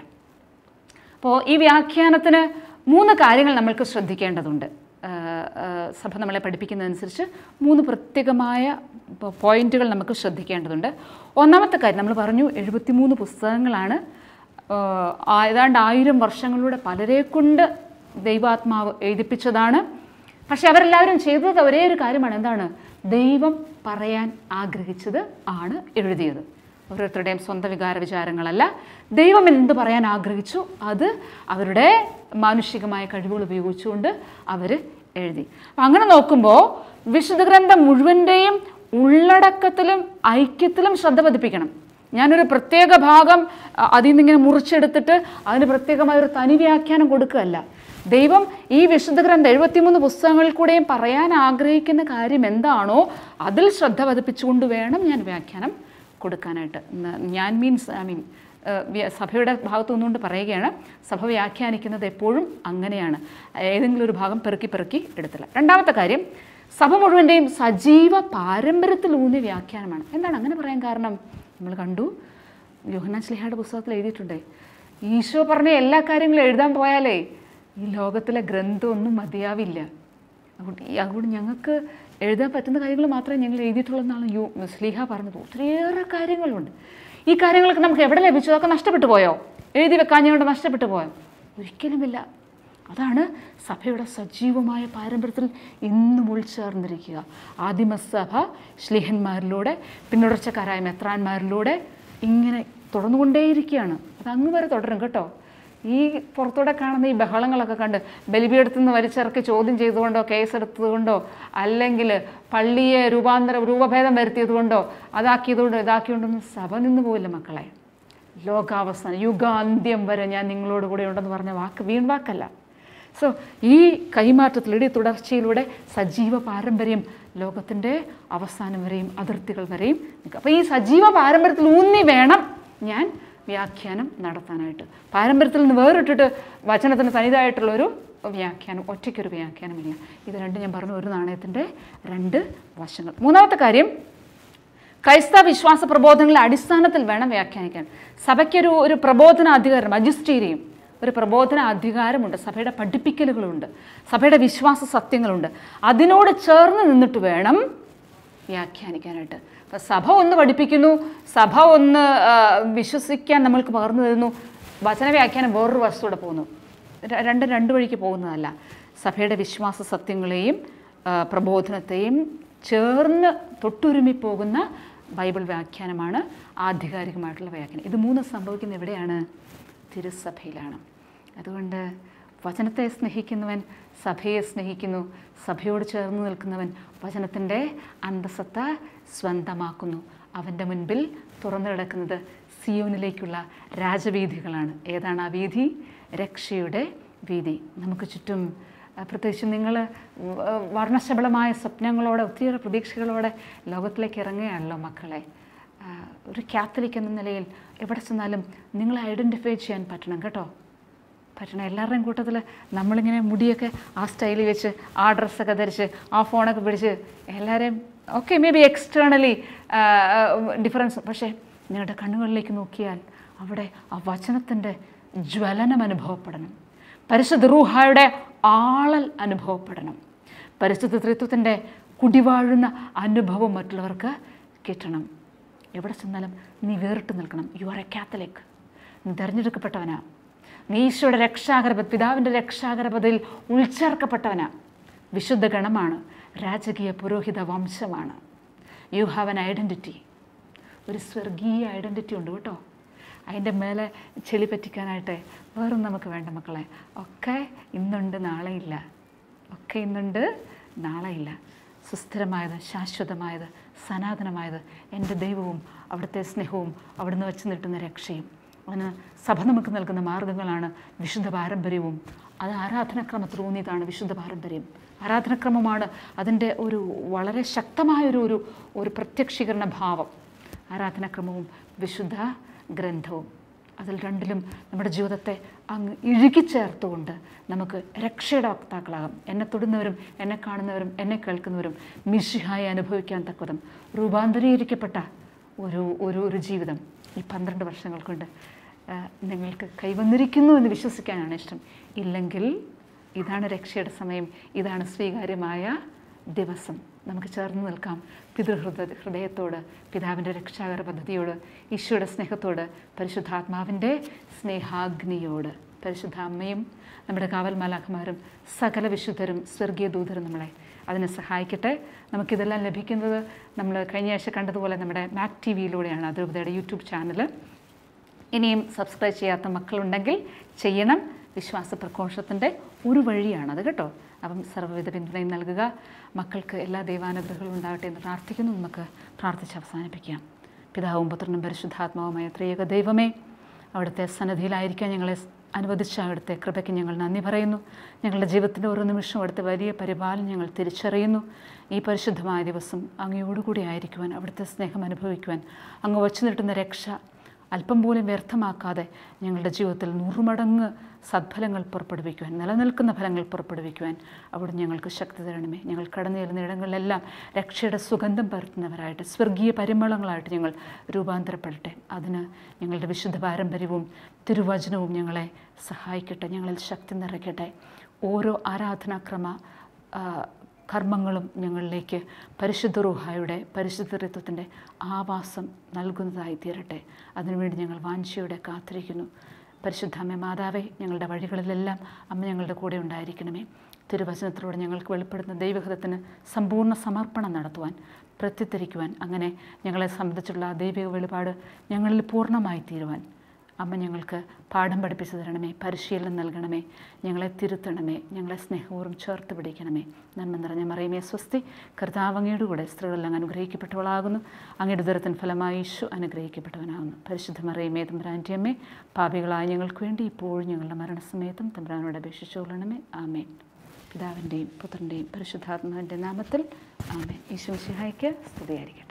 അപ്പോൾ ഈ വ്യാഖ്യാനത്തിന് മൂന്ന് കാര്യങ്ങൾ നമ്മൾക്ക് ശ്രദ്ധിക്കേണ്ടതുണ്ട് ആ, ആ, സഭ നമ്മളെ പഠിപ്പിക്കുന്നതനുസരിച്ച് മൂന്ന് പ്രത്യേകമായ പോ- പോയിന്റുകൾ നമുക്ക് ശ്രദ്ധിക്കേണ്ടതുണ്ട് ഒന്നാമത്തെ കാര്യം നമ്മൾ പറഞ്ഞു എഴുപത്തിമൂന്ന് പുസ്തകങ്ങളാണ് ആ, ആ- ഏതാണ്ട് ആയിരം വർഷങ്ങളിലൂടെ പലരെ കൊണ്ട് ദൈവാത്മാവ് എഴുതിപ്പിച്ചതാണ് പക്ഷെ അവരെല്ലാവരും ചെയ്തത് ഒരേ ഒരു കാര്യമാണ് എന്താണ് ദൈവം പറയാൻ ആഗ്രഹിച്ചത് ആണ് എഴുതിയത് ഓരോരുത്തരുടെയും സ്വന്തം വികാര വിചാരങ്ങളല്ല ദൈവം എന്ത് പറയാൻ ആഗ്രഹിച്ചു അത് അവരുടെ മാനുഷികമായ കഴിവുകൾ ഉപയോഗിച്ചുകൊണ്ട് അവർ എഴുതി അപ്പം അങ്ങനെ നോക്കുമ്പോൾ വിശുദ്ധ ഗ്രന്ഥം മുഴുവൻ്റെയും ഉള്ളടക്കത്തിലും ഐക്യത്തിലും ശ്രദ്ധ പതിപ്പിക്കണം ഞാനൊരു പ്രത്യേക ഭാഗം അ, അതിൽ നിന്നിങ്ങനെ മുറിച്ചെടുത്തിട്ട് അതിന് പ്രത്യേകമായ ഒരു തനി വ്യാഖ്യാനം കൊടുക്കുകയല്ല ദൈവം ഈ വിശുദ്ധ ഗ്രന്ഥം എഴുപത്തിമൂന്ന് പുസ്തകങ്ങളിൽ കൂടെയും പറയാൻ ആഗ്രഹിക്കുന്ന കാര്യം എന്താണോ അതിൽ ശ്രദ്ധ പതിപ്പിച്ചുകൊണ്ട് വേണം ഞാൻ വ്യാഖ്യാനം കൊടുക്കാനായിട്ട് ന- ഞാൻ മീൻസ് ഐ മീൻ സഭയുടെ ഭാഗത്തു നിന്നുകൊണ്ട് പറയുകയാണ് സഭ വ്യാഖ്യാനിക്കുന്നത് എപ്പോഴും അങ്ങനെയാണ് ഏതെങ്കിലും ഒരു ഭാഗം പെറുക്കി പെറുക്കി എടുത്തില്ല രണ്ടാമത്തെ കാര്യം സഭ മുഴുവൻ്റെയും സജീവ പാരമ്പര്യത്തിലൂന്നിയ വ്യാഖ്യാനമാണ് എന്താണ് അങ്ങനെ പറയാൻ കാരണം നമ്മൾ കണ്ടു യോഹന്നാൻ സ്ലിഹയുടെ പുസ്തകത്തിൽ എഴുതിയിട്ടുണ്ടേ ഈശോ പറഞ്ഞ എല്ലാ കാര്യങ്ങളും എഴുതാൻ പോയാലേ ഈ ലോകത്തിലെ ഗ്രന്ഥമൊന്നും മതിയാവില്ല അതുകൊണ്ട് ഈ- അതുകൊണ്ട് ഞങ്ങൾക്ക് എഴുതാൻ പറ്റുന്ന കാര്യങ്ങൾ മാത്രമേ ഞങ്ങൾ എഴുതിയിട്ടുള്ളൂ എന്നാണ് യു സ്ലീഹ പറഞ്ഞത് ഒത്തിരിയേറെ കാര്യങ്ങളുണ്ട് ഈ കാര്യങ്ങളൊക്കെ നമുക്ക് എവിടെ ലഭിച്ചു അതൊക്കെ നഷ്ടപ്പെട്ടു പോയോ എഴുതി വെക്കാൻ ഞങ്ങളുടെ നഷ്ടപ്പെട്ടു പോയോ ഒരിക്കലുമില്ല അതാണ് സഭയുടെ സജീവമായ പാരമ്പര്യത്തിൽ ഇന്നും ഉൾച്ചേർന്നിരിക്കുക ആദിമസഭ ശ്ലീഹന്മാരിലൂടെ പിന്തുടർച്ചക്കാരായ മെത്രാന്മാരിലൂടെ ഇങ്ങനെ തുടർന്നുകൊണ്ടേയിരിക്കുകയാണ് അത് അങ്ങ് വരെ തുടരും കേട്ടോ ഈ പുറത്തൂടെ കാണുന്ന ഈ ബഹളങ്ങളൊക്കെ കണ്ട് ബലിപീഠത്തു നിന്ന് വലിച്ചിറക്കി ചോദ്യം ചെയ്തുകൊണ്ടോ കേസെടുത്തതുകൊണ്ടോ അല്ലെങ്കിൽ പള്ളിയെ രൂപാന്തര രൂപഭേദം വരുത്തിയതുകൊണ്ടോ അതാക്കിയതുകൊണ്ടോ ഇതാക്കിയതുകൊണ്ടൊന്നും സഭ നിന്ന് പോവില്ല മക്കളെ ലോകാവസാനം യുഗാന്ത്യം വരെ ഞാൻ നിങ്ങളോട് കൂടെ ഉണ്ടെന്ന് പറഞ്ഞ വാക്ക് വീൺവാക്കല്ല സോ ഈ കൈമാറ്റത്തിലൂടെ ഈ തുടർച്ചയിലൂടെ സജീവ പാരമ്പര്യം ലോകത്തിൻ്റെ അവസാനം വരെയും അതിർത്തികൾ വരെയും നിൽക്കും അപ്പോൾ ഈ സജീവ പാരമ്പര്യത്തിൽ ഊന്നി വേണം ഞാൻ വ്യാഖ്യാനം നടത്താനായിട്ട് പാരമ്പര്യത്തിൽ നിന്ന് വേറിട്ടിട്ട് വചനത്തിന് തനിതായിട്ടുള്ളൊരു വ്യാഖ്യാനം ഒറ്റയ്ക്കൊരു വ്യാഖ്യാനമില്ല ഇത് രണ്ടും ഞാൻ പറഞ്ഞു ഒരു നാണയത്തിൻ്റെ രണ്ട് വശങ്ങൾ മൂന്നാമത്തെ കാര്യം ക്രൈസ്തവ വിശ്വാസ പ്രബോധനങ്ങളുടെ അടിസ്ഥാനത്തിൽ വേണം വ്യാഖ്യാനിക്കാൻ സഭയ്ക്കൊരു ഒരു പ്രബോധന അധികാരം മജിസ്റ്റീരിയം ഒരു പ്രബോധന അധികാരമുണ്ട് സഭയുടെ പഠിപ്പിക്കലുകളുണ്ട് സഭയുടെ വിശ്വാസ സത്യങ്ങളുണ്ട് അതിനോട് ചേർന്ന് നിന്നിട്ട് വേണം വ്യാഖ്യാനിക്കാനായിട്ട് അപ്പം സഭ ഒന്ന് പഠിപ്പിക്കുന്നു സഭ ഒന്ന് ആ, വിശ്വസിക്കാൻ നമ്മൾക്ക് പകർന്നു തരുന്നു വചന വ്യാഖ്യാനം വേറൊരു വശത്തൂടെ പോകുന്നു ര- രണ്ടും രണ്ട് വഴിക്ക് പോകുന്നതല്ല സഭയുടെ വിശ്വാസ സത്യങ്ങളെയും ആ, പ്രബോധനത്തെയും ചേർന്ന് തൊട്ടുരുമി പോകുന്ന ബൈബിൾ വ്യാഖ്യാനമാണ് ആധികാരികമായിട്ടുള്ള വ്യാഖ്യാനം ഇത് മൂന്ന് സംഭവിക്കുന്ന എവിടെയാണ് തിരുസഭയിലാണ് അതുകൊണ്ട് വചനത്തെ സ്നേഹിക്കുന്നവൻ സഭയെ സ്നേഹിക്കുന്നു സഭയോട് ചേർന്ന് നിൽക്കുന്നവൻ വചനത്തിൻ്റെ അന്തസത്ത സ്വന്തമാക്കുന്നു അവൻ്റെ മുൻപിൽ തുറന്നു കിടക്കുന്നത് സിയോനിലേക്കുള്ള രാജവീഥികളാണ് ഏതാണ് ആ വീഥി രക്ഷയുടെ വീഥി നമുക്ക് ചുറ്റും ആ, പ്രത്യേകിച്ച് നിങ്ങൾ വർണ്ണശബളമായ സ്വപ്നങ്ങളോടെ ഒത്തിരിയേറെ പ്രതീക്ഷകളോടെ ലോകത്തിലേക്ക് ഇറങ്ങുകയാണല്ലോ മക്കളെ ആ, ഒരു കാത്തലിക് എന്ന നിലയിൽ എവിടെ ചെന്നാലും നിങ്ങളെ ഐഡൻറ്റിഫൈ ചെയ്യാൻ പറ്റണം കേട്ടോ പറ്റണം എല്ലാവരുടെയും കൂട്ടത്തിൽ നമ്മളിങ്ങനെ മുടിയൊക്കെ ആ സ്റ്റൈലിൽ വെച്ച് ആ ഡ്രസ്സൊക്കെ ധരിച്ച് ആ ഫോണൊക്കെ പിടിച്ച് എല്ലാവരെയും okay may be externally difference പക്ഷേ നിങ്ങളുടെ കണ്ണുകളിലേക്ക് നോക്കിയാൽ അവിടെ ആ വചനത്തിൻ്റെ ജ്വലനം അനുഭവപ്പെടണം പരിശുദ്ധ റൂഹായുടെ ആളൽ അനുഭവപ്പെടണം പരിശുദ്ധ ത്രിത്വത്തിൻ്റെ കുടിവാഴുന്ന അനുഭവം മറ്റുള്ളവർക്ക് കിട്ടണം എവിടെ ചെന്നാലും നീ വേറിട്ട് നിൽക്കണം യു ആർ എ കാത്തലിക് നീ തിരഞ്ഞെടുക്കപ്പെട്ടവനാ നീ ഈശോയുടെ രക്ഷാകരപ പിതാവിൻ്റെ രക്ഷാകരപതയിൽ ഉൾച്ചേർക്കപ്പെട്ടവനാ വിശുദ്ധ ഗണമാണ് രാജകീയ പുരോഹിത വംശമാണ് യു ഹാവ് എൻ ഐഡൻറ്റിറ്റി ഒരു സ്വർഗീയ ഐഡൻറ്റിറ്റി ഉണ്ട് കേട്ടോ അതിൻ്റെ മേലെ ചെളി പറ്റിക്കാനായിട്ട് വേറൊന്നും നമുക്ക് വേണ്ട മക്കളെ ഒക്കെ ഇന്നുണ്ട് നാളെ ഇല്ല ഒക്കെ ഇന്നുണ്ട് നാളെ ഇല്ല സുസ്ഥിരമായത് ശാശ്വതമായത് സനാതനമായത് എൻ്റെ ദൈവവും അവിടുത്തെ സ്നേഹവും അവിടുന്ന് വെച്ച് നീട്ടുന്ന രക്ഷയും അതിന് സഭ നമുക്ക് നൽകുന്ന മാർഗങ്ങളാണ് വിശുദ്ധ പാരമ്പര്യവും അത് ആരാധനക്രമത്തിൽ ഊന്നിയതാണ് വിശുദ്ധ പാരമ്പര്യം ആരാധനക്രമമാണ് അതിൻ്റെ ഒരു വളരെ ശക്തമായൊരു ഒരു ഒരു പ്രത്യക്ഷീകരണ ഭാവം ആരാധനാക്രമവും വിശുദ്ധ ഗ്രന്ഥവും അതിൽ രണ്ടിലും നമ്മുടെ ജീവിതത്തെ അങ്ങ് ഇഴുകിച്ചേർത്തുകൊണ്ട് നമുക്ക് രക്ഷയുടെ വക്താക്കളാകാം എന്നെ തൊടുന്നവരും എന്നെ കാണുന്നവരും എന്നെ കേൾക്കുന്നവരും മിഷിഹായി അനുഭവിക്കാൻ തക്കതും രൂപാന്തരീകരിക്കപ്പെട്ട ഒരു ഒരു ഒരു ജീവിതം ഈ പന്ത്രണ്ട് വർഷങ്ങൾ കൊണ്ട് ആ, നിങ്ങൾക്ക് കൈവന്നിരിക്കുന്നു എന്ന് വിശ്വസിക്കാനാണ് ഇഷ്ടം ഇല്ലെങ്കിൽ ഇതാണ് രക്ഷയുടെ സമയം ഇതാണ് സ്വീകാര്യമായ ദിവസം നമുക്ക് ചേർന്ന് നിൽക്കാം പിതൃഹൃദ ഹൃദയത്തോട് പിതാവിൻ്റെ രക്ഷാകര പദ്ധതിയോട് ഈശോയുടെ സ്നേഹത്തോട് പരിശുദ്ധാത്മാവിൻ്റെ സ്നേഹാഗ്നിയോട് പരിശുദ്ധ അമ്മയും നമ്മുടെ കാവൽ മാലാഖമാരും സകല വിശുദ്ധരും സ്വർഗീയ ദൂതരും നമ്മളെ അതിനെ സഹായിക്കട്ടെ നമുക്കിതെല്ലാം ലഭിക്കുന്നത് നമ്മൾ കഴിഞ്ഞ ആഴ്ച കണ്ടതുപോലെ നമ്മുടെ മാക് ടി വിയിലൂടെയാണ് അതിരൂപതയുടെ യൂട്യൂബ് ചാനൽ ഇനിയും സബ്സ്ക്രൈബ് ചെയ്യാത്ത മക്കളുണ്ടെങ്കിൽ ചെയ്യണം വിശ്വാസ പ്രഘോഷത്തിൻ്റെ ഒരു വഴിയാണത് കേട്ടോ അപ്പം സർവ്വവിധ പിന്തുണയും നൽകുക മക്കൾക്ക് എല്ലാ ദൈവാനുഗ്രഹങ്ങളും ഉണ്ടാകട്ടെ എന്ന് പ്രാർത്ഥിക്കുന്നു നമുക്ക് പ്രാർത്ഥിച്ച് അവസാനിപ്പിക്കാം പിതാവും പുത്രനും പരിശുദ്ധാത്മാവുമായ ത്രിയേക ദൈവമേ അവിടുത്തെ സന്നദ്ധിയിലായിരിക്കാൻ ഞങ്ങളെ അനുവദിച്ച അവിടുത്തെ കൃപയ്ക്ക് ഞങ്ങൾ നന്ദി പറയുന്നു ഞങ്ങളുടെ ജീവിതത്തിൻ്റെ ഓരോ നിമിഷവും അവിടുത്തെ വലിയ പരിപാലനം ഞങ്ങൾ തിരിച്ചറിയുന്നു ഈ പരിശുദ്ധമായ ദിവസം അങ്ങയോടുകൂടി ആയിരിക്കുവാൻ അവിടുത്തെ സ്നേഹം അനുഭവിക്കുവാൻ അങ്ങ് വച്ചു നീട്ടുന്ന രക്ഷ അല്പം പോലും വ്യർത്ഥമാക്കാതെ ഞങ്ങളുടെ ജീവിതത്തിൽ നൂറുമടങ്ങ് സദ്ഫലങ്ങൾ പുറപ്പെടുവിക്കുവാൻ നിലനിൽക്കുന്ന ഫലങ്ങൾ പുറപ്പെടുവിക്കുവാൻ അവിടെ ഞങ്ങൾക്ക് ശക്തി തരണമേ ഞങ്ങൾ കടന്നു ചെല്ലുന്ന ഇടങ്ങളിലെല്ലാം രക്ഷയുടെ സുഗന്ധം പരത്തുന്നവരായിട്ട് സ്വർഗീയ പരിമളങ്ങളായിട്ട് ഞങ്ങൾ രൂപാന്തരപ്പെടട്ടെ അതിന് ഞങ്ങളുടെ വിശുദ്ധ പാരമ്പര്യവും തിരുവചനവും ഞങ്ങളെ സഹായിക്കട്ടെ ഞങ്ങളിൽ ശക്തി നിറയ്ക്കട്ടെ ഓരോ ആരാധനാക്രമ ആ, കർമ്മങ്ങളും ഞങ്ങളിലേക്ക് പരിശുദ്ധ റൂഹായുടെ പരിശുദ്ധത്വത്തിൻ്റെ ആവാസം നൽകുന്നതായി തീരട്ടെ അതിനുവേണ്ടി ഞങ്ങൾ വാഞ്ചയോടെ കാത്തിരിക്കുന്നു പരിശുദ്ധ അമ്മ മാതാവേ ഞങ്ങളുടെ വഴികളിലെല്ലാം അമ്മ ഞങ്ങളുടെ കൂടെ ഉണ്ടായിരിക്കണമേ തിരുവചനത്തിലൂടെ ഞങ്ങൾക്ക് വെളിപ്പെടുന്ന ദൈവഹിതത്തിന് സമ്പൂർണ്ണ സമർപ്പണം നടത്തുവാൻ പ്രത്യത്തിരിക്കുവാൻ അങ്ങനെ ഞങ്ങളെ സംബന്ധിച്ചുള്ള ആ ദൈവിക വെളിപാട് ഞങ്ങളിൽ പൂർണ്ണമായി തീരുവാൻ അമ്മ ഞങ്ങൾക്ക് പാഠം പഠിപ്പിച്ചു തരണമേ പരിശീലനം നൽകണമേ ഞങ്ങളെ തിരുത്തണമേ ഞങ്ങളെ സ്നേഹപൂർവ്വം ചേർത്ത് പിടിക്കണമേ നന്മ നിറഞ്ഞ മറിയമേ സ്വസ്തി കർത്താവ് അങ്ങയുടെ കൂടെ സ്ത്രീകളെല്ലാം അനുഗ്രഹിക്കപ്പെട്ടവളാകുന്നു അങ്ങയുടെ ദുരത്തിന് ഫലമായി ഈശു അനുഗ്രഹിക്കപ്പെട്ടവനാകുന്നു പരിശുദ്ധ മറിയമേ തമ്പുരാൻ്റെ അമ്മേ പാപികളായ ഞങ്ങൾക്ക് വേണ്ടി ഇപ്പോഴും ഞങ്ങളുടെ മരണസമയത്തും തമ്പുരാനോട് അപേക്ഷിച്ചുകൊള്ളണമേ ആമേൻ പിതാവിൻ്റെയും പുത്രൻ്റെയും പരിശുദ്ധാത്മാവിൻ്റെ നാമത്തിൽ ആമേൻ ഈശോ സിഹായിക്ക് സ്തുതിയായിരിക്കട്ടെ